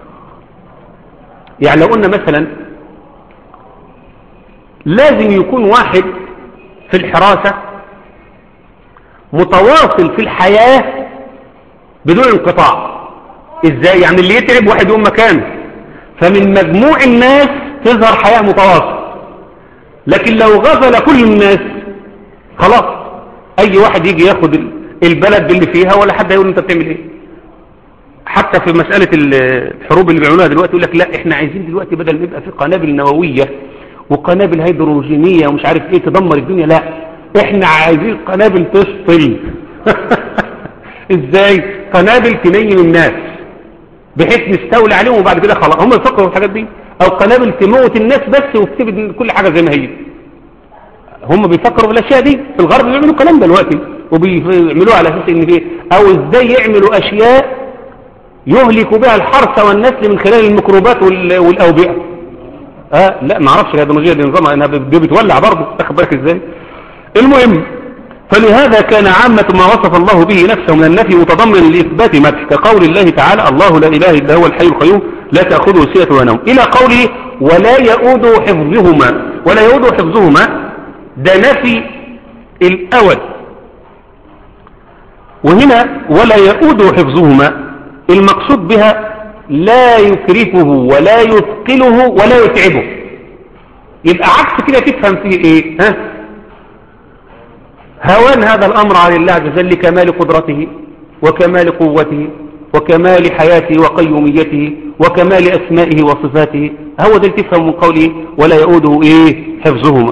يعني لو قلنا مثلا لازم يكون واحد في الحراسة متواصل في الحياة بدون انقطاع ازاي يعني اللي يتعب واحد يقوم مكانه فمن مجموع الناس تظهر حياة متواصل لكن لو غفل كل الناس خلاص اي واحد يجي ياخد البلد اللي فيها ولا حد يقول انت بتعمل ايه حتى في مسألة الحروب اللي بيعملوها دلوقتي يقول لك لا احنا عايزين دلوقتي بدل ما يبقى في قنابل نووية وقنابل هيدروجينية ومش عارف ايه تدمر الدنيا لا احنا عايزين قنابل تسطل ازاي قنابل تنيم الناس بحيث نستولي عليهم وبعد كده خلاص هم يفكروا في الحاجات دي او قنابل تموت الناس بس وتسيب كل حاجة زي ما هي هم بيفكروا في الاشياء دي في الغرب بيعملوا الكلام دلوقتي وبيعملوه على اساس ان فيه او ازاي يعملوا اشياء يهلك بها الحرث والنسل من خلال الميكروبات والاوبئه اه لا ما اعرفش الهيدروجيه دي نظامها انها دي بتولع برضه تاخد بالك ازاي المهم فلهذا كان عامة ما وصف الله به نفسه من النفي متضمن لإثبات مدح كقول الله تعالى الله لا إله إلا هو الحي القيوم لا تأخذه سنة ونوم إلى قوله ولا يؤود حفظهما ولا يؤود حفظهما ده نفي الأول وهنا ولا يؤود حفظهما المقصود بها لا يكرفه ولا يثقله ولا يتعبه يبقى عكس كده تفهم فيه ايه ها هوان هذا الامر على الله عز وجل لكمال قدرته وكمال قوته وكمال حياته وقيوميته وكمال اسمائه وصفاته هو ده تفهم من قوله ولا يؤوده ايه حفظهما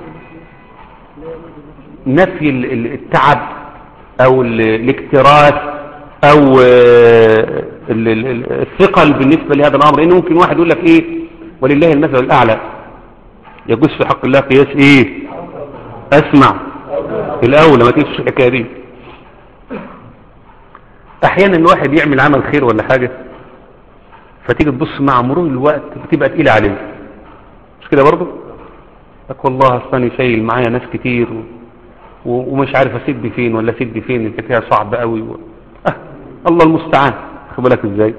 نفي التعب او الاكتراث او الثقل بالنسبة لهذا الامر لانه ممكن واحد يقول لك ايه ولله المثل الاعلى يجوز في حق الله قياس ايه اسمع الاول ما تنسوش الحكايه دي احيانا الواحد يعمل عمل خير ولا حاجة فتيجي تبص مع مرور الوقت بتبقى تقيلة عليه مش كده برضه لك والله اصلاني شايل معايا ناس كتير و... و... ومش عارف اسد فين ولا اسد فين الحكايه صعبه قوي و... أه الله المستعان خد بالك ازاي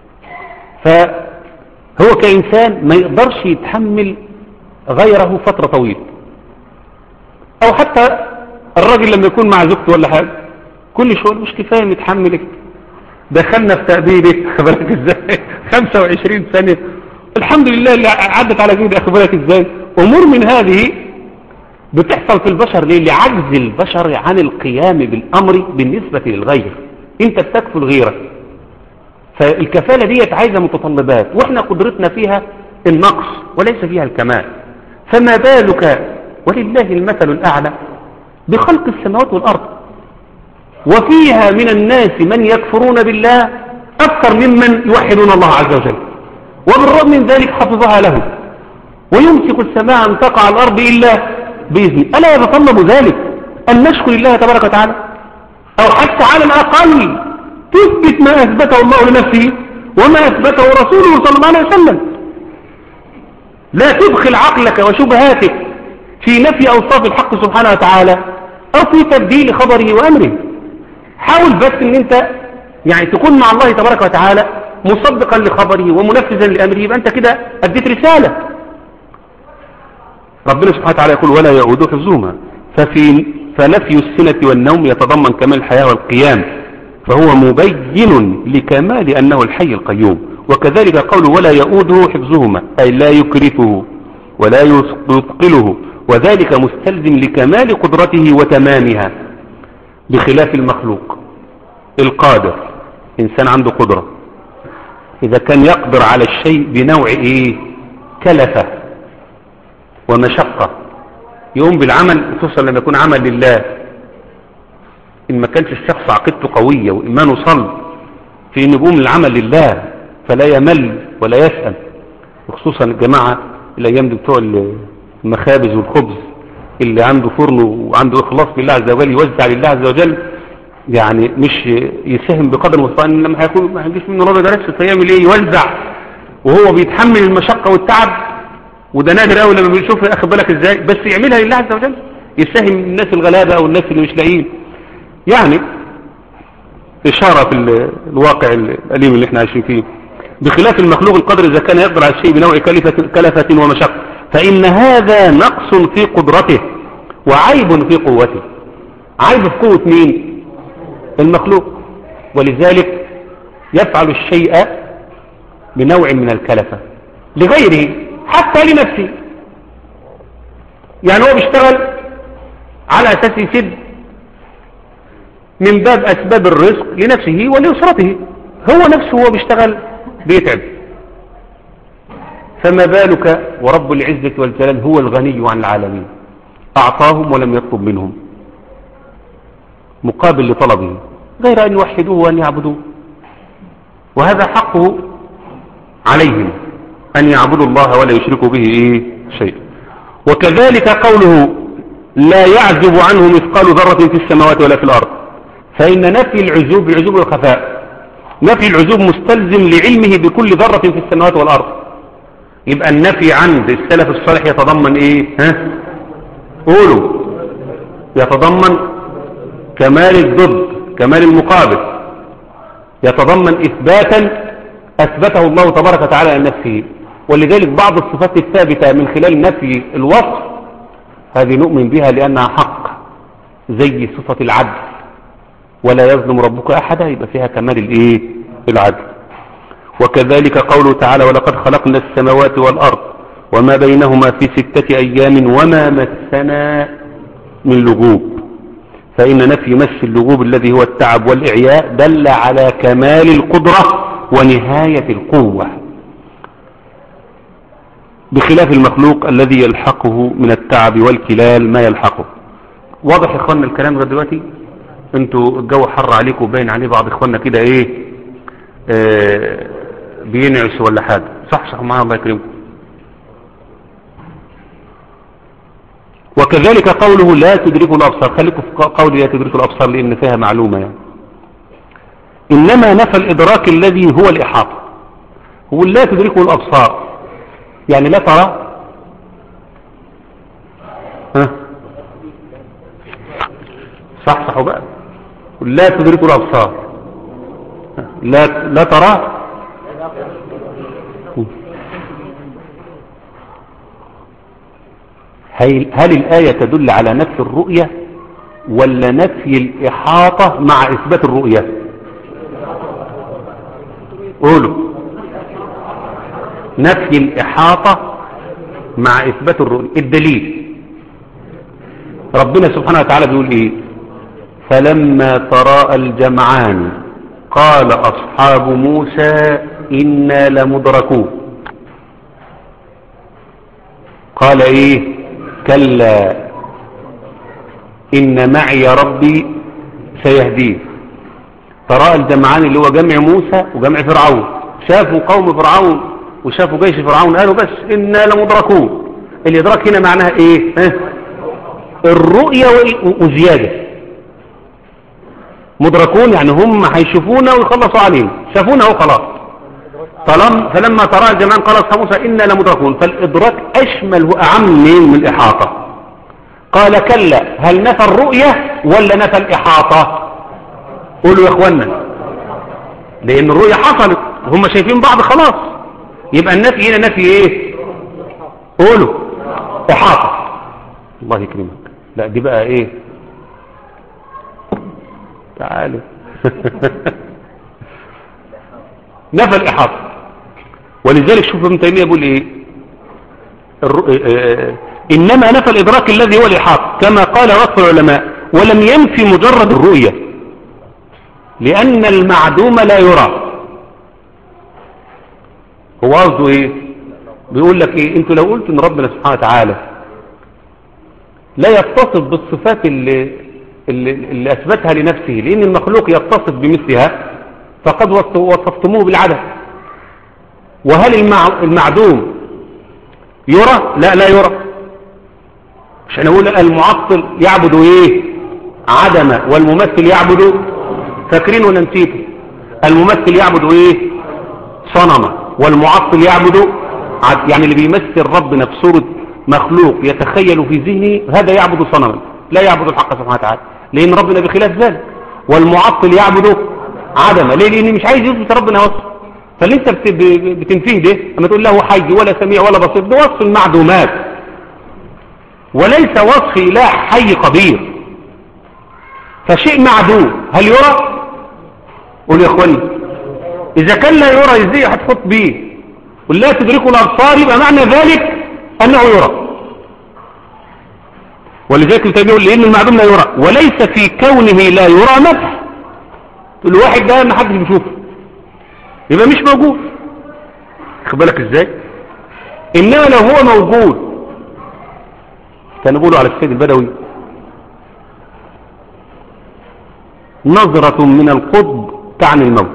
فهو كإنسان ما يقدرش يتحمل غيره فترة طويلة او حتى الراجل لما يكون مع زوجته ولا حاجة كل شغل مش كفاية متحملك دخلنا في تأديبك خبرك ازاي 25 سنة الحمد لله اللي عدت على كده خبرك ازاي امور من هذه بتحصل في البشر ليه لعجز البشر عن القيام بالامر بالنسبة للغير انت بتكفل غيرك فالكفالة ديت عايزة متطلبات واحنا قدرتنا فيها النقص وليس فيها الكمال فما بالك ولله المثل الأعلى بخلق السماوات والأرض وفيها من الناس من يكفرون بالله أكثر ممن يوحدون الله عز وجل وبالرغم من ذلك حفظها له ويمسك السماء أن تقع على الأرض إلا بإذنه ألا يتطلب ذلك أن نشكر الله تبارك وتعالى أو حتى على الأقل تثبت ما أثبته الله لنفسه وما أثبته رسوله صلى الله عليه وسلم لا تدخل عقلك وشبهاتك في نفي أوصاف الحق سبحانه وتعالى أو في تبديل خبره وأمره حاول بس ان انت يعني تكون مع الله تبارك وتعالى مصدقا لخبره ومنفذا لأمره يبقى انت كده أديت رسالة ربنا سبحانه وتعالى يقول ولا يعود حفظهما ففي فنفي السنة والنوم يتضمن كمال الحياة والقيام فهو مبين لكمال أنه الحي القيوم وكذلك قوله ولا يؤوده حفظهما أي لا يكرفه ولا يثقله وذلك مستلزم لكمال قدرته وتمامها بخلاف المخلوق القادر إنسان عنده قدرة إذا كان يقدر على الشيء بنوع إيه كلفة ومشقة يقوم بالعمل خصوصا لما يكون عمل لله إن ما كانش الشخص عقيدته قوية وإيمانه صلب في أن يقوم العمل لله فلا يمل ولا يسأل وخصوصا الجماعة الأيام دي بتوع المخابز والخبز اللي عنده فرن وعنده إخلاص بالله عز وجل يوزع لله عز وجل يعني مش يساهم بقدر المستطاع ان لما هيكون ما هيجيش منه ربع درس فيعمل ايه يوزع وهو بيتحمل المشقة والتعب وده نادر قوي لما بنشوف اخد بالك ازاي بس يعملها لله عز وجل يساهم الناس الغلابة او الناس اللي مش لاقيين يعني اشارة في ال- الواقع الاليم اللي احنا عايشين فيه بخلاف المخلوق القدر اذا كان يقدر على الشيء بنوع كلفة, كلفة ومشقة فان هذا نقص في قدرته وعيب في قوته عيب في قوة مين المخلوق ولذلك يفعل الشيء بنوع من الكلفة لغيره حتى لنفسه يعني هو بيشتغل على أساس يسد من باب أسباب الرزق لنفسه ولأسرته هو نفسه هو بيشتغل بيتعب فما بالك ورب العزة والجلال هو الغني عن العالمين أعطاهم ولم يطلب منهم مقابل لطلبه غير أن يوحدوه وأن يعبدوه وهذا حقه عليهم أن يعبدوا الله ولا يشركوا به إيه شيء وكذلك قوله لا يعزب عنه مثقال ذرة في السماوات ولا في الأرض فإن نفي العزوب العزوب والخفاء نفي العزوب مستلزم لعلمه بكل ذرة في السماوات والأرض يبقى النفي عند السلف الصالح يتضمن إيه ها قولوا يتضمن كمال الضد كمال المقابل يتضمن إثباتا أثبته الله تبارك وتعالى عن نفسه ولذلك بعض الصفات الثابتة من خلال نفي الوصف هذه نؤمن بها لأنها حق زي صفة العدل ولا يظلم ربك أحدا يبقى فيها كمال الإيه العدل وكذلك قوله تعالى ولقد خلقنا السماوات والأرض وما بينهما في ستة أيام وما مسنا من لغوب فإن نفي مس اللغوب الذي هو التعب والإعياء دل على كمال القدرة ونهاية القوة بخلاف المخلوق الذي يلحقه من التعب والكلال ما يلحقه واضح يا اخوانا الكلام لغايه دلوقتي انتوا الجو حر عليكم وباين عليه بعض اخواننا كده ايه آه بينعس ولا حاجه صح صح معانا الله يكرمكم وكذلك قوله لا تدركوا الابصار خليكم في قول لا تدركوا الابصار لان فيها معلومه يعني انما نفى الادراك الذي هو الاحاطه هو لا تدركه الابصار يعني لا ترى ها صح صح بقى لا تدركه الابصار لا لا ترى هل, هل الآية تدل على نفي الرؤية ولا نفي الإحاطة مع إثبات الرؤية قولوا نفي الإحاطة مع إثبات الرؤية الدليل ربنا سبحانه وتعالى بيقول إيه فلما تراءى الجمعان قال أصحاب موسى إنا لمدركون قال إيه كلا إن معي ربي سيهديه تراءى الجمعان اللي هو جمع موسى وجمع فرعون شافوا قوم فرعون وشافوا جيش فرعون قالوا بس إنا لمدركون الإدراك هنا معناها إيه ها؟ الرؤية وزيادة مدركون يعني هم هيشوفونا ويخلصوا علينا شافونا وخلاص فلم فلما ترى الجمعان قال اصحاب موسى انا لمدركون فالادراك اشمل واعم من الاحاطه قال كلا هل نفى الرؤيه ولا نفى الاحاطه قولوا يا اخوانا لان الرؤيه حصلت وهم شايفين بعض خلاص يبقى النفي هنا نفي ايه قولوا احاطه الله يكرمك لا دي بقى ايه تعالوا نفى الإحاطة ولذلك شوف ابن تيمية يقول إيه الر... آه... إنما نفى الإدراك الذي هو الإحاطة كما قال وصف العلماء ولم ينفي مجرد الرؤية لأن المعدوم لا يرى هو قصده إيه بيقول لك إيه أنتوا لو قلت إن ربنا سبحانه وتعالى لا يتصف بالصفات اللي اللي, اللي أثبتها لنفسه لأن المخلوق يتصف بمثلها فقد وصفتموه بالعدم وهل المع... المعدوم يرى لا لا يرى عشان اقول المعطل يعبد ايه عدم والممثل يعبد فاكرين ولا نسيتوا الممثل يعبد ايه صنما والمعطل يعبد عبد يعني اللي بيمثل ربنا في صورة مخلوق يتخيل في ذهنه هذا يعبد صنما لا يعبد الحق سبحانه وتعالى لأن ربنا بخلاف ذلك والمعطل يعبد عدمه ليه لأن مش عايز يثبت ربنا وصف فاللي انت بت- ب- بتنفيه ده اما تقول له حي ولا سميع ولا بصير ده وصف المعدومات وليس وصف إله حي قدير فشيء معدوم هل يرى قول يا اخواني اذا كان لا يرى ازاي هتحط بيه ولا تدركه الابصار يبقى معنى ذلك انه يرى ولذلك ابن تيميه يقول لان المعدوم لا يرى وليس في كونه لا يرى مدح تقول له واحد ده ما حدش بيشوفه يبقى مش موجود خد بالك ازاي انما لو هو موجود كانوا بيقولوا على السيد البدوي نظرة من القطب تعني الموت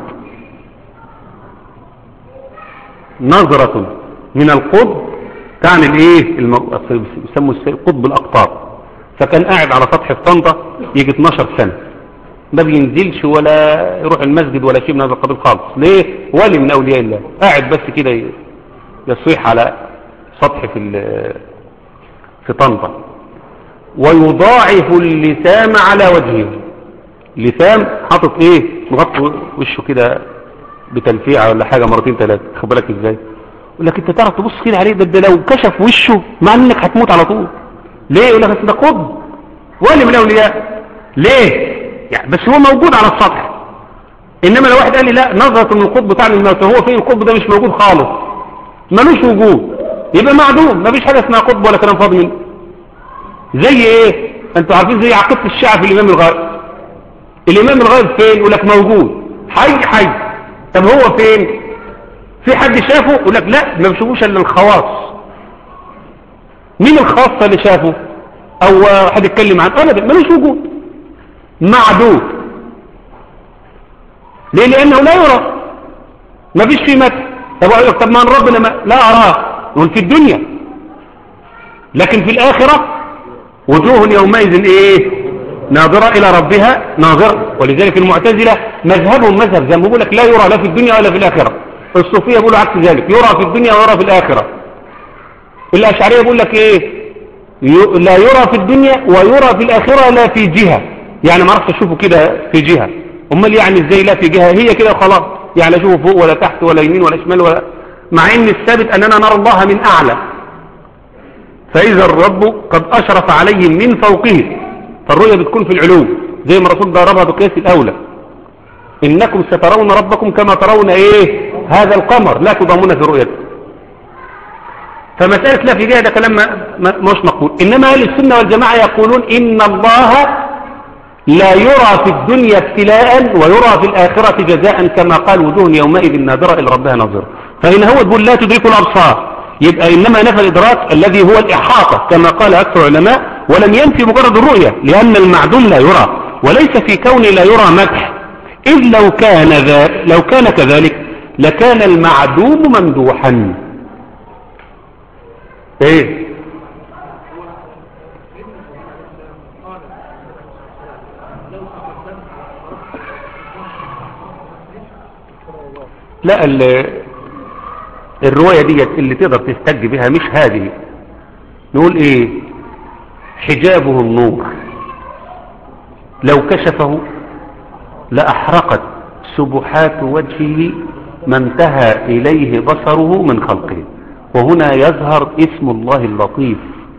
نظرة من القطب تعني الايه الموت بيسموا السيد قطب الاقطاب فكان قاعد على سطح الطنطا يجي 12 سنة ما بينزلش ولا يروح المسجد ولا شيء من هذا القبيل خالص ليه ولي من اولياء الله قاعد بس كده ي- يصيح على سطح في ال- في طنطا ويضاعف اللسام على وجهه لسام حاطط ايه مغطي وشه كده بتلفيعه ولا حاجه مرتين ثلاثه خد بالك ازاي يقول لك انت تعرف تبص كده عليه ده, ده لو كشف وشه مع انك هتموت على طول ليه يقول لك أصل ده قطب ولي من الاولياء ليه يعني بس هو موجود على السطح انما لو واحد قال لي لا نظره من القطب تعني الموت هو فين القطب ده مش موجود خالص ملوش وجود يبقى معدوم مفيش حاجه اسمها قطب ولا كلام فاضي منه زي ايه انتوا عارفين زي عقيده الشيعة في الامام الغائب الامام الغائب فين يقول لك موجود حي حي طب هو فين في حد شافه يقول لك لا ما بيشوفوش الا الخواص مين الخاصة اللي شافه او حد يتكلم عنه ابدا ملوش وجود معدود ليه لانه لا يرى ما فيش فيه مدح طب أقول لك طب ما ربنا ما لا اراه يقول في الدنيا لكن في الاخره وجوه يومئذ ايه ناظرة الى ربها ناظرة ولذلك المعتزلة مذهبهم مذهب زي ما بيقول لك لا يرى لا في الدنيا ولا في الاخرة الصوفية بيقولوا عكس ذلك يرى في الدنيا ويرى في الاخرة الاشعرية بيقول لك ايه ي- لا يرى في الدنيا ويرى في الاخرة لا في جهة يعني ما عرفت اشوفه كده في جهة امال يعني ازاي لا في جهة هي كده خلاص يعني لا اشوفه فوق ولا تحت ولا يمين ولا شمال ولا مع ان الثابت اننا نرى الله من اعلى فإذا الرب قد أشرف عليهم من فوقهم فالرؤية بتكون في العلوم زي ما الرسول ضربها بقياس الأولى إنكم سترون ربكم كما ترون إيه هذا القمر لا تضامون في رؤيته فمسألة لا في جهة ده كلام ما- ما- مش مقبول إنما أهل السنة والجماعة يقولون إن الله لا يرى في الدنيا ابتلاء ويرى في الآخرة جزاء كما قال وجوه يومئذ ناظرة إلى ربها ناظرة فإن هو تقول لا تدرك الأبصار يبقى إنما نفى الإدراك الذي هو الإحاطة كما قال أكثر العلماء ولم ينفي مجرد الرؤية لأن المعدوم لا يرى وليس في كون لا يرى مدح إذ لو كان, ذا لو كان كذلك لكان المعدوم ممدوحا ايه لا ال- الرواية دي اللي تقدر تستج بها مش هذه نقول ايه حجابه النور لو كشفه لأحرقت سبحات وجهه ما انتهى إليه بصره من خلقه وهنا يظهر اسم الله اللطيف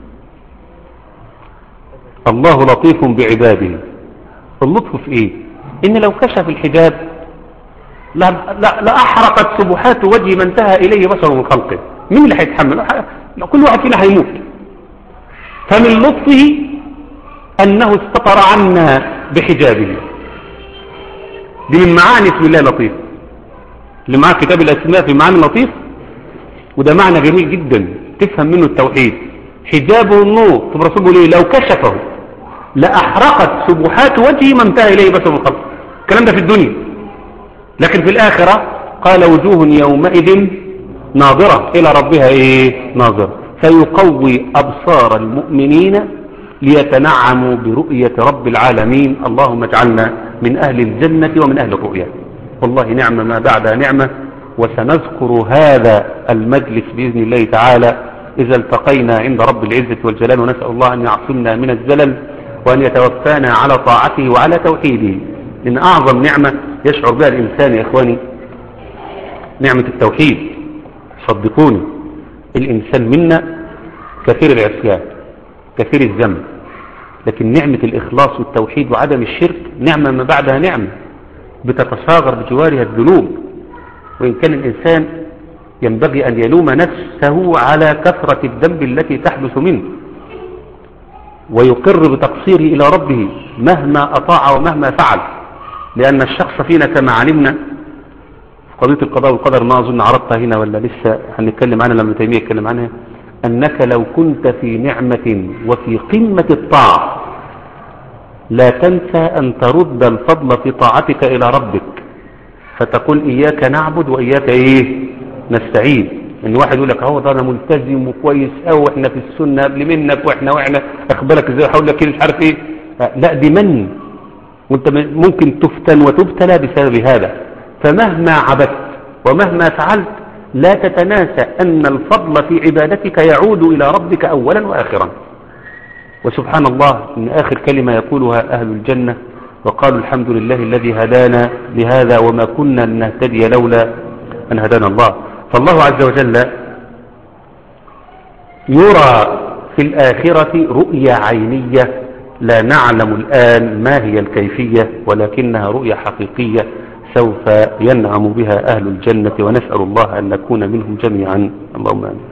الله لطيف بعباده اللطف في ايه ان لو كشف الحجاب لا لا لأحرقت سبحات وجه ما انتهى إليه بصره من خلقه مين اللي هيتحمل لا، كل واحد فينا هيموت فمن لطفه أنه استطر عنا بحجابه دي من معاني اسم الله لطيف اللي معاه كتاب الأسماء في معاني لطيف وده معنى جميل جدا تفهم منه التوحيد حجابه النور طب الرسول بيقول ايه لو كشفه لأحرقت سبحات وجهه ما انتهى إليه بصره من خلقه الكلام ده في الدنيا لكن في الآخرة قال وجوه يومئذ ناظرة إلى ربها إيه ناظرة فيقوي أبصار المؤمنين ليتنعموا برؤية رب العالمين اللهم اجعلنا من أهل الجنة ومن أهل الرؤيا والله نعمة ما بعدها نعمة وسنذكر هذا المجلس بإذن الله تعالى إذا التقينا عند رب العزة والجلال ونسأل الله أن يعصمنا من الزلل وأن يتوفانا على طاعته وعلى توحيده من أعظم نعمة يشعر بها الإنسان يا إخواني نعمة التوحيد صدقوني الإنسان منا كثير العصيان كثير الذنب لكن نعمة الإخلاص والتوحيد وعدم الشرك نعمة ما بعدها نعمة بتتصاغر بجوارها الذنوب وإن كان الإنسان ينبغي أن يلوم نفسه على كثرة الذنب التي تحدث منه ويقر بتقصيره إلى ربه مهما أطاع ومهما فعل لأن الشخص فينا كما علمنا في قضية القضاء والقدر ما أظن عرضتها هنا ولا لسه هنتكلم عنها لما تيمية يتكلم عنها أنك لو كنت في نعمة وفي قمة الطاعة لا تنسى أن ترد الفضل في طاعتك إلى ربك فتقول إياك نعبد وإياك إيه نستعين ان واحد يقول لك هو ده انا ملتزم وكويس قوي واحنا في السنه قبل منك واحنا واحنا اخبارك ازاي حول لك مش عارف ايه لا دي من وانت ممكن تفتن وتبتلى بسبب هذا فمهما عبدت ومهما فعلت لا تتناسى ان الفضل في عبادتك يعود الى ربك اولا واخرا وسبحان الله ان اخر كلمه يقولها اهل الجنه وقالوا الحمد لله الذي هدانا لهذا وما كنا لنهتدي لولا ان هدانا الله فالله عز وجل يرى في الآخرة رؤية عينية لا نعلم الآن ما هي الكيفية ولكنها رؤية حقيقية سوف ينعم بها أهل الجنة ونسأل الله أن نكون منهم جميعا اللهم آمين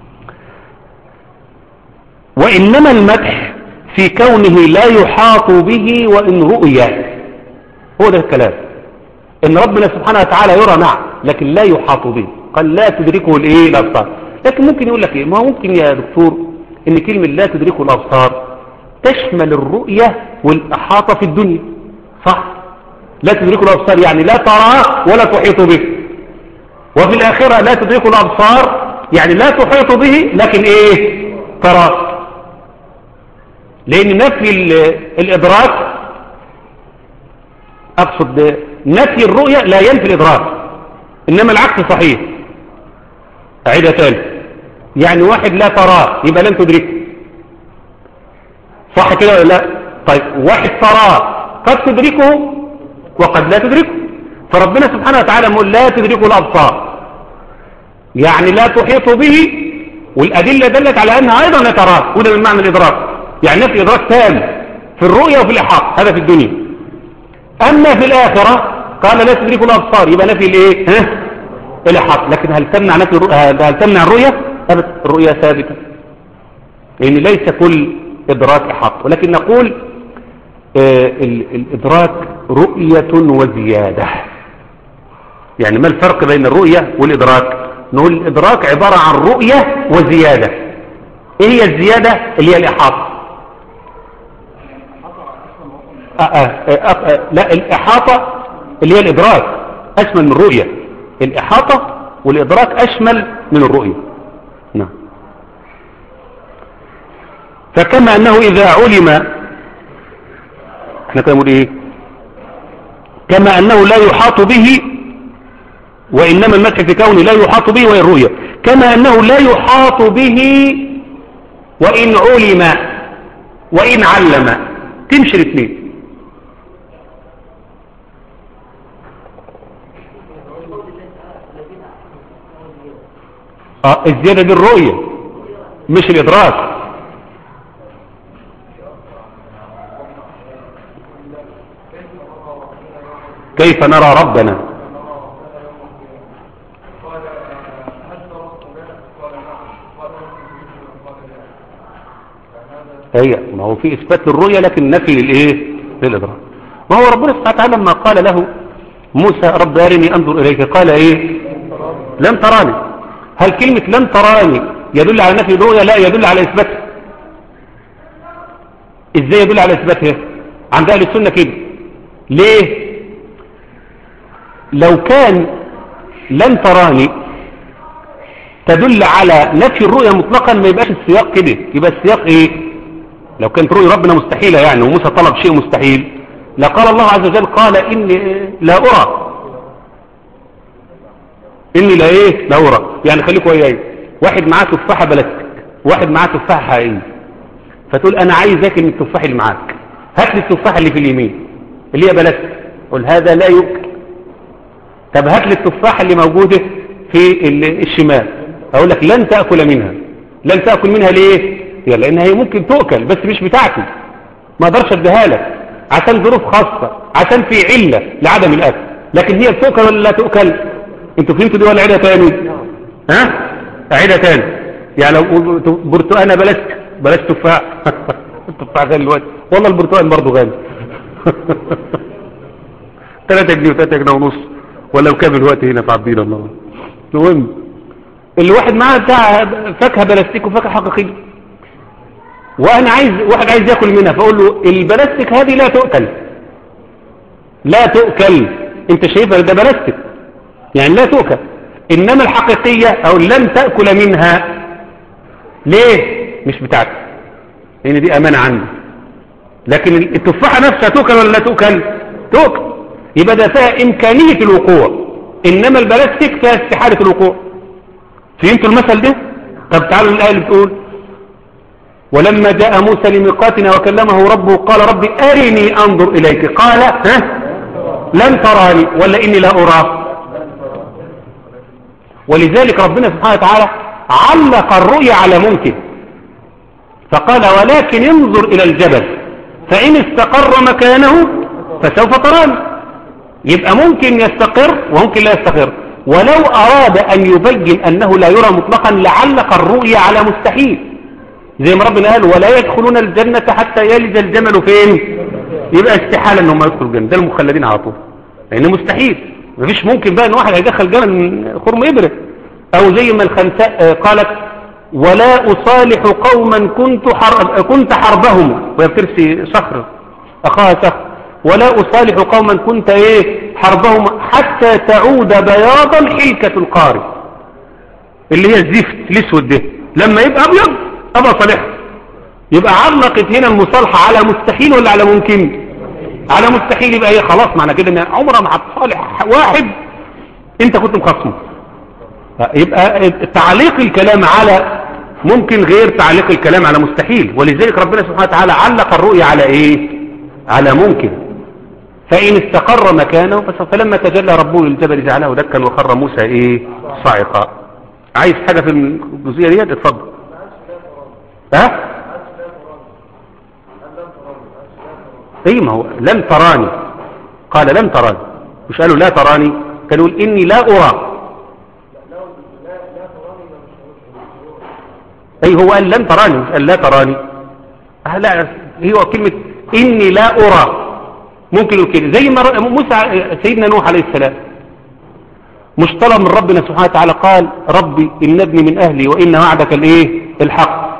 وإنما المدح في كونه لا يحاط به وإن رؤية هو ده الكلام إن ربنا سبحانه وتعالى يرى نعم لكن لا يحاط به قال لا تدركه الايه الابصار لكن ممكن يقول لك ايه ما هو ممكن يا دكتور ان كلمة لا تدركه الابصار تشمل الرؤية والاحاطة في الدنيا صح لا تدركه الابصار يعني لا تراه ولا تحيط به وفي الاخرة لا تدركه الابصار يعني لا تحيط به لكن ايه تراه لان نفي الادراك اقصد نفي الرؤية لا ينفي الادراك انما العكس صحيح أعيدها تاني يعني واحد لا تراه يبقى لن تدركه صح كده ولا لا طيب واحد تراه قد تدركه وقد لا تدركه فربنا سبحانه وتعالى يقول لا تدركه الأبصار يعني لا تحيط به والأدلة دلت على أنها أيضا لا تراه وده من معنى الإدراك يعني نفي إدراك تام في الرؤية وفي الإحاط هذا في الدنيا أما في الآخرة قال لا تدركه الأبصار يبقى نفي الإيه ها الإحاط لكن هل تمنع نفي هل تمنع الرؤية ثبت الرؤية ثابتة لأن ليس كل إدراك إحاط ولكن نقول آه الإدراك رؤية وزيادة يعني ما الفرق بين الرؤية والإدراك نقول الإدراك عبارة عن رؤية وزيادة إيه هي الزيادة اللي هي الإحاطة آه آه آه لا الإحاطة اللي هي الإدراك أشمل من الرؤية الإحاطة والإدراك أشمل من الرؤية نعم فكما أنه إذا علم احنا كنا نقول إيه كما أنه لا يحاط به وإنما المدح في كونه لا يحاط به وهي الرؤية كما أنه لا يحاط به وإن علم وإن علم تمشي الاثنين اه الزيادة دي الرؤية مش الإدراك كيف نرى ربنا هي ما هو في إثبات للرؤية لكن نفي للإيه للإدراك ما هو ربنا سبحانه وتعالى لما قال له موسى رب أرني أنظر إليك قال إيه لم تراني هل كلمة لن تراني يدل على نفي الرؤية لا يدل على إثباتها إزاي يدل على إثباتها عند أهل السنة كده ليه لو كان لن تراني تدل على نفي الرؤية مطلقا ما يبقاش السياق كده يبقى السياق ايه لو كانت رؤية ربنا مستحيلة يعني وموسى طلب شيء مستحيل لقال الله عز وجل قال إني لا أرى اني لا ايه لا ارى يعني خليكوا وياي واحد معاه تفاحه بلاستيك واحد معاه تفاحه حقيقيه فتقول انا عايز اكل من التفاح اللي معاك هات لي التفاحه اللي في اليمين اللي هي بلاستيك قول هذا لا يؤكل طب هات لي التفاحه اللي موجوده في ال- الشمال اقول لك لن تاكل منها لن تاكل منها ليه يا لان هي ممكن تؤكل بس مش بتاعتي ما اقدرش اديها لك عشان ظروف خاصه عشان في عله لعدم الاكل لكن هي بتؤكل ولا لا تؤكل انتوا فهمتوا دي ولا عيدها تاني ها عيدها تاني يعني لو قلت برتقانه بلاش بلاش تفاح التفاح غالي دلوقتي والله البرتقال برضه غالي 3 جنيه و3 جنيه ونص ولا بكام الوقت هنا في عبدين الله المهم الواحد معاه بتاع فاكهه بلاستيك وفاكهه حقيقيه وانا عايز واحد عايز ياكل منها فاقول له البلاستيك هذه لا تؤكل لا تؤكل انت شايفها ده بلاستيك يعني لا تؤكل انما الحقيقيه او لن تاكل منها ليه مش بتاعتي لان دي امانه عندي لكن التفاحه نفسها تؤكل ولا لا تؤكل تؤكل يبقى ده فيها امكانيه الوقوع انما البلاستيك فيها استحاله الوقوع فهمتوا المثل ده طب تعالوا الايه اللي بتقول ولما جاء موسى لميقاتنا وكلمه ربه قال ربي أرني أنظر إليك قال ها لن تراني ولا إني لا أراه ولذلك ربنا سبحانه وتعالى علق الرؤيا على ممكن فقال ولكن انظر إلى الجبل فإن استقر مكانه فسوف تراني يبقى ممكن يستقر وممكن لا يستقر ولو أراد أن يبين أنه لا يرى مطلقا لعلق الرؤيا على مستحيل زي ما ربنا قال ولا يدخلون الجنة حتى يلج الجمل فين يبقى استحالة انهم يدخلوا الجنة ده المخلدين على طول لان مستحيل مفيش ممكن بقى ان واحد هيدخل جمل من خرم ابره او زي ما الخنساء آه، قالت ولا اصالح قوما كنت حر... كنت حربهم وهي بترسي صخر اخاها صخر ولا اصالح قوما كنت ايه حربهم حتى تعود بياضا حلكة القارئ اللي هي الزفت الاسود ده لما يبقى ابيض ابقى صالح يبقى علقت هنا المصالحة على مستحيل ولا على ممكن على مستحيل يبقى هي خلاص معنى كده ان عمرها ما هتصالح واحد انت كنت مخصمه يبقى تعليق الكلام على ممكن غير تعليق الكلام على مستحيل ولذلك ربنا سبحانه وتعالى علق الرؤيا على ايه على ممكن فإن استقر مكانه فسوف فلما تجلى ربه للجبل جعله دكا وخر موسى ايه صاعقا عايز حاجة في الجزئية ديت اتفضل ها اي ما هو لن تراني قال لن تراني مش قالوا لا تراني كانوا يقول اني لا ارى اي هو قال لن تراني مش قال لا تراني أه لا هو كلمة اني لا ارى ممكن يقول كده زي ما ر- موسى سيدنا نوح عليه السلام مش طلب من ربنا سبحانه وتعالى قال ربي إن ابني من أهلي وإن وعدك الإيه الحق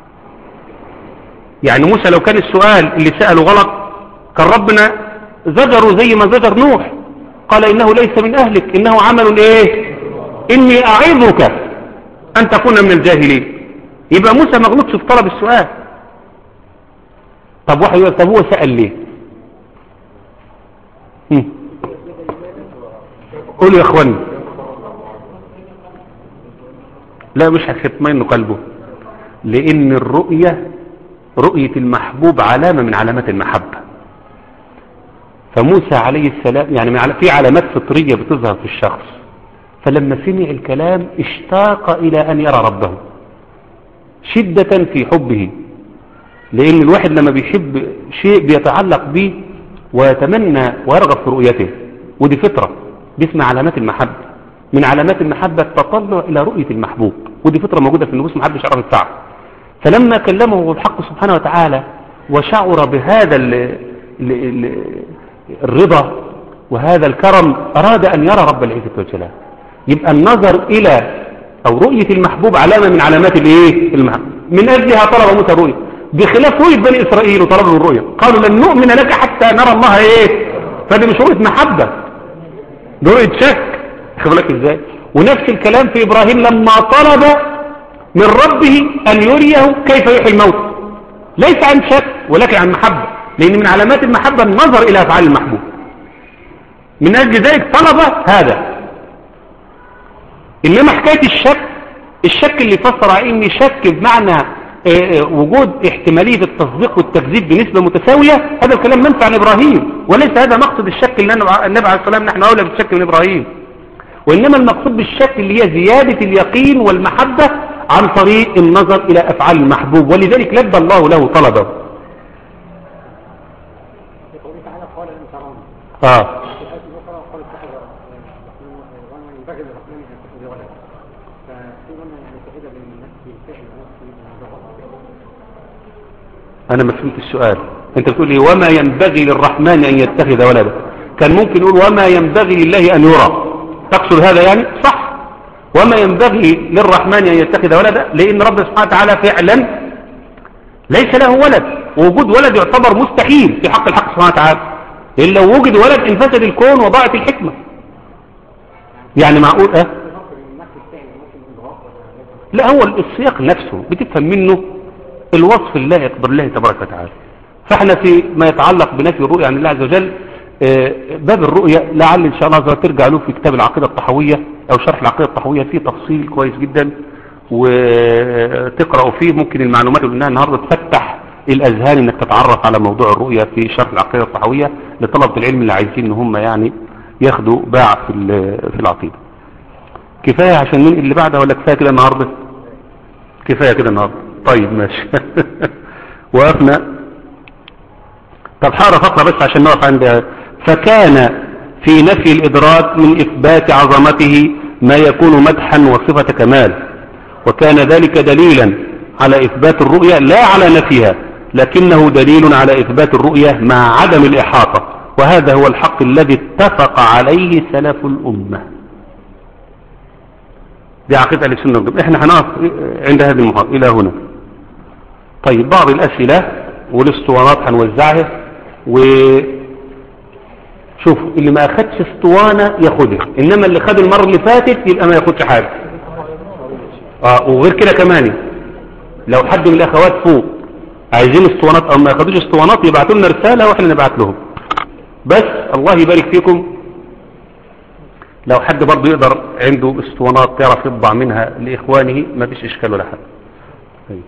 يعني موسى لو كان السؤال اللي سأله غلط كان ربنا زجره زي ما زجر نوح قال إنه ليس من أهلك إنه عمل إيه إني أعظك أن تكون من الجاهلين يبقى موسى ما غلطش في طلب السؤال طب واحد يقول طب هو سأل ليه هم. قولوا يا اخواني لا مش هتطمئن قلبه لان الرؤية رؤية المحبوب علامة من علامات المحبة فموسى عليه السلام يعني من عل- في علامات فطرية بتظهر في الشخص فلما سمع الكلام اشتاق الى ان يرى ربه شدة في حبه لان الواحد لما بيحب شيء بيتعلق به ويتمنى ويرغب في رؤيته ودي فطرة دي اسمها علامات المحبة من علامات المحبة التطلع إلى رؤية المحبوب ودي فطرة موجودة في النفوس محدش يعرف الساعة فلما كلمه الحق سبحانه وتعالى وشعر بهذا ال ال ال الرضا وهذا الكرم أراد أن يرى رب العزة والجلال يبقى النظر إلى أو رؤية المحبوب علامة من علامات الإيه المحبة من أجلها طلب موسى الرؤية بخلاف رؤية بني إسرائيل وطلبوا الرؤية قالوا لن نؤمن لك حتى نرى الله إيه فدي مش رؤية محبة دي رؤية شك خد بالك إزاي ونفس الكلام في إبراهيم لما طلب من ربه أن يريه كيف يحيي الموت ليس عن شك ولكن عن محبة لأن من علامات المحبة النظر إلى أفعال المحبوب من أجل ذلك طلب هذا انما حكاية الشك الشك اللي فسر عليه ان شك بمعنى آه، آه، وجود احتمالية التصديق والتكذيب بنسبة متساوية هذا الكلام منفع عن ابراهيم وليس هذا مقصد الشك اللي أنا- النبي عليه السلام نحن اولى بالشك من ابراهيم وانما المقصود بالشك اللي هي زيادة اليقين والمحبة عن طريق النظر الى افعال المحبوب ولذلك لبى الله له طلبه في قوله تعالى قال لن تروني اه في الآية الأخرى قال اتخذ الرحمن وما ينبغي للرحمن أن يتخذ ولدا ففي من يتخذ بالنفس الفعل ونفس الضغط انا ما فهمت السؤال انت بتقول لي وما ينبغي للرحمن ان يتخذ ولدا كان ممكن يقول وما ينبغي لله ان يرى تقصد هذا يعني صح وما ينبغي للرحمن ان يتخذ ولدا لان رب سبحانه وتعالى فعلا ليس له ولد ووجود ولد يعتبر مستحيل في حق الحق سبحانه وتعالى لان لو وجد ولد انفسد الكون وضاعت الحكمة يعني معقول اه الضغط من نفس الفعل ونفس الضغط لا هو السياق نفسه بتفهم منه الوصف اللائق بالله تبارك وتعالى فاحنا في ما يتعلق بنفي الرؤيا عن الله عز وجل آه، باب الرؤيا لعل ان شاء الله عز وجل ترجع له في كتاب العقيدة الطحوية او شرح العقيدة الطحوية فيه تفصيل كويس جدا وتقرأوا فيه ممكن المعلومات اللي قلناها النهاردة تفتح الاذهان انك تتعرف على موضوع الرؤيا في شرح العقيدة الطحوية لطلبة العلم اللي عايزين ان هم يعني ياخدوا باع في ال- في العقيدة كفاية عشان ننقل اللي بعدها ولا كفاية كده النهاردة كفاية كده النهاردة طيب ماشي وقفنا طب حارة فقرة بس عشان نقف عند فكان في نفي الإدراك من إثبات عظمته ما يكون مدحا وصفة كمال وكان ذلك دليلا على إثبات الرؤية لا على نفيها لكنه دليل على إثبات الرؤية مع عدم الإحاطة وهذا هو الحق الذي اتفق عليه سلف الأمة دي عقيدة أهل السنة والجماعة احنا هنقف عند هذه المحاضرة إلى هنا طيب بعض الأسئلة والاسطوانات هنوزعها و شوف اللي ما أخدش اسطوانة ياخدها إنما اللي خد المرة اللي فاتت يبقى ما ياخدش حاجة اه وغير كده كمان لو حد من الأخوات فوق عايزين اسطوانات أو ما ياخدوش اسطوانات يبعتوا لنا رسالة وإحنا نبعت لهم بس الله يبارك فيكم لو حد برضه يقدر عنده اسطوانات يعرف يطبع منها لإخوانه ما فيش إشكال ولا حاجة طيب.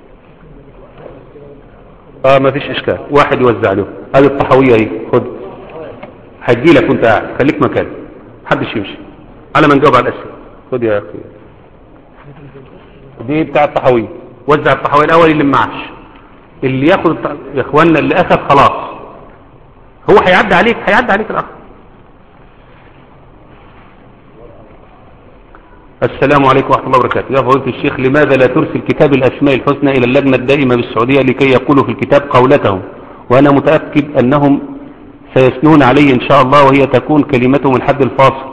اه ما فيش إشكال واحد يوزع له هذه الطحوية اهي خد هتجي لك وانت قاعد خليك مكان محدش يمشي على ما نجاوب على الأسئلة خد يا أخي دي بتاع الطحوية وزع الطحوية الأول اللي معاش اللي ياخد الط- يا اخواننا اللي أخذ خلاص هو هيعدي عليك هيعدي عليك الأخ السلام عليكم ورحمة الله وبركاته يا فضيلة الشيخ لماذا لا ترسل كتاب الأسماء الحسنى إلى اللجنة الدائمة بالسعودية لكي يقولوا في الكتاب قولتهم وأنا متأكد أنهم سيثنون عليه إن شاء الله وهي تكون كلمتهم الحد الفاصل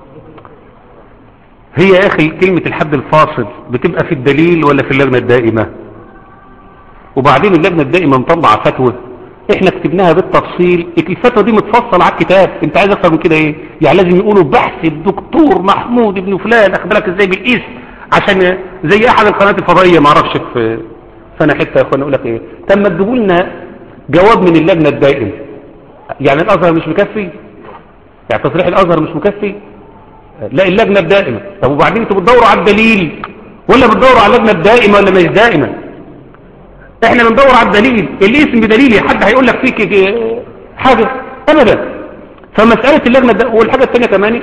هي يا أخي كلمة الحد الفاصل بتبقى في الدليل ولا في اللجنة الدائمة وبعدين اللجنة الدائمة مطلعة فتوى احنا كتبناها بالتفصيل الفتوى دي متفصل على الكتاب انت عايز اكتر من كده ايه يعني لازم يقولوا بحث الدكتور محمود بن فلان اخد بالك ازاي بالاسم عشان زي احد القنوات الفضائيه ما اعرفش في فانا حته يا اخوانا اقول لك ايه طب ما تجيبوا لنا جواب من اللجنه الدائمه يعني الازهر مش مكفي يعني تصريح الازهر مش مكفي لا اللجنه الدائمه طب وبعدين انتوا بتدوروا على الدليل ولا بتدوروا على اللجنه الدائمه ولا مش دائمه احنا بندور على الدليل الاسم بدليل حد هيقول لك فيك اه، حاجة ابدا فمسألة اللجنة ده والحاجة الثانية كمان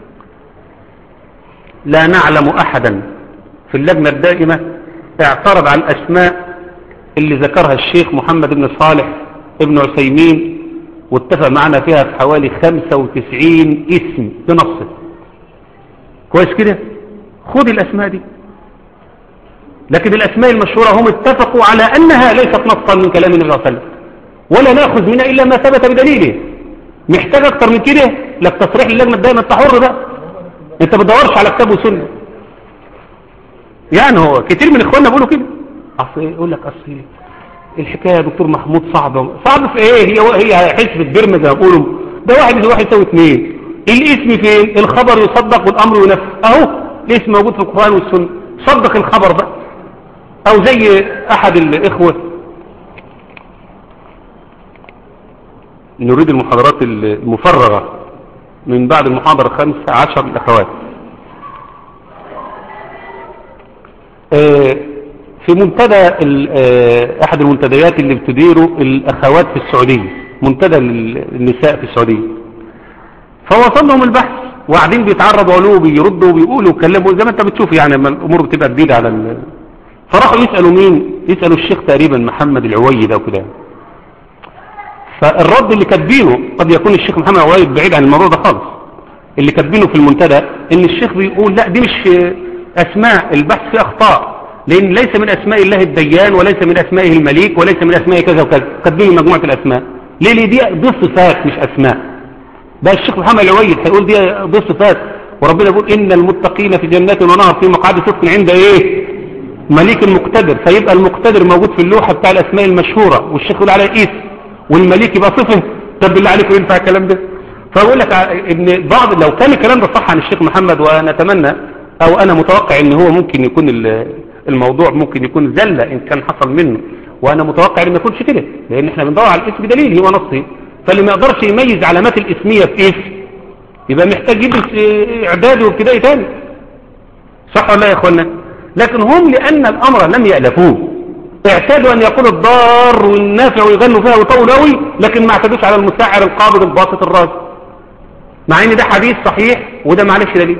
لا نعلم احدا في اللجنة الدائمة اعترض على الاسماء اللي ذكرها الشيخ محمد بن صالح ابن عثيمين واتفق معنا فيها في حوالي 95 اسم بنصه كويس كده خد الاسماء دي لكن الأسماء المشهورة هم اتفقوا على أنها ليست نصا من كلام النبي صلى الله عليه وسلم ولا نأخذ منها إلا ما ثبت بدليله محتاج أكتر من كده لك تصريح اللجنة الدائمة أنت حر بقى أنت بتدورش على كتاب وسنة يعني هو كتير من إخواننا بيقولوا كده أصل يقول لك أصل الحكاية يا دكتور محمود صعبة صعب في إيه هي هي حسبة برمة زي ما بيقولوا ده واحد من واحد يساوي اثنين الاسم فين الخبر يصدق والأمر ينفذ أهو الاسم موجود في القرآن والسنة صدق الخبر بقى او زي احد الاخوة نريد المحاضرات المفرغة من بعد المحاضرة الخامسة عشر الاخوات آه، في منتدى ال- آه، احد المنتديات اللي بتديره الاخوات في السعودية منتدى ال- النساء في السعودية فوصل لهم البحث وقاعدين بيتعرضوا له وبيردوا وبيقولوا ويكلموا زي ما انت بتشوف يعني لما الامور بتبقى جديدة على ال... فراحوا يسألوا مين يسألوا الشيخ تقريبا محمد العوي ده وكده فالرد اللي كاتبينه قد يكون الشيخ محمد العوي بعيد عن الموضوع ده خالص اللي كاتبينه في المنتدى ان الشيخ بيقول لا دي مش اسماء البحث فيه اخطاء لان ليس من اسماء الله الديان وليس من اسمائه المليك وليس من اسمائه كذا وكذا كاتبين مجموعه الاسماء ليه ليه دي دي صفات مش اسماء ده الشيخ محمد العويد هيقول دي دي صفات وربنا يقول ان المتقين في جنات ونهر في مقعد صدق عند ايه مليك المقتدر فيبقى المقتدر موجود في اللوحه بتاع الاسماء المشهوره والشيخ يقول عليها اسم والمليك يبقى صفه طب بالله عليكم ينفع الكلام ده فاقول لك ان بعض لو كان الكلام ده صح عن الشيخ محمد ونتمنى او انا متوقع ان هو ممكن يكون ال- الموضوع ممكن يكون زلة ان كان حصل منه وانا متوقع ان ما يكونش كده لان احنا بندور على الاسم بدليل هو نصي فاللي ما يقدرش يميز علامات الاسمية في اسم يبقى محتاج يدرس اه، اعدادي وابتدائي تاني صح ولا لا يا اخوانا لكن هم لان الامر لم يألفوه اعتادوا ان يقولوا الضار والنافع ويغنوا فيها ويطولوا قوي لكن ما اعتادوش على المسعر القابض الباسط الراجل مع ان ده حديث صحيح وده معلش دليل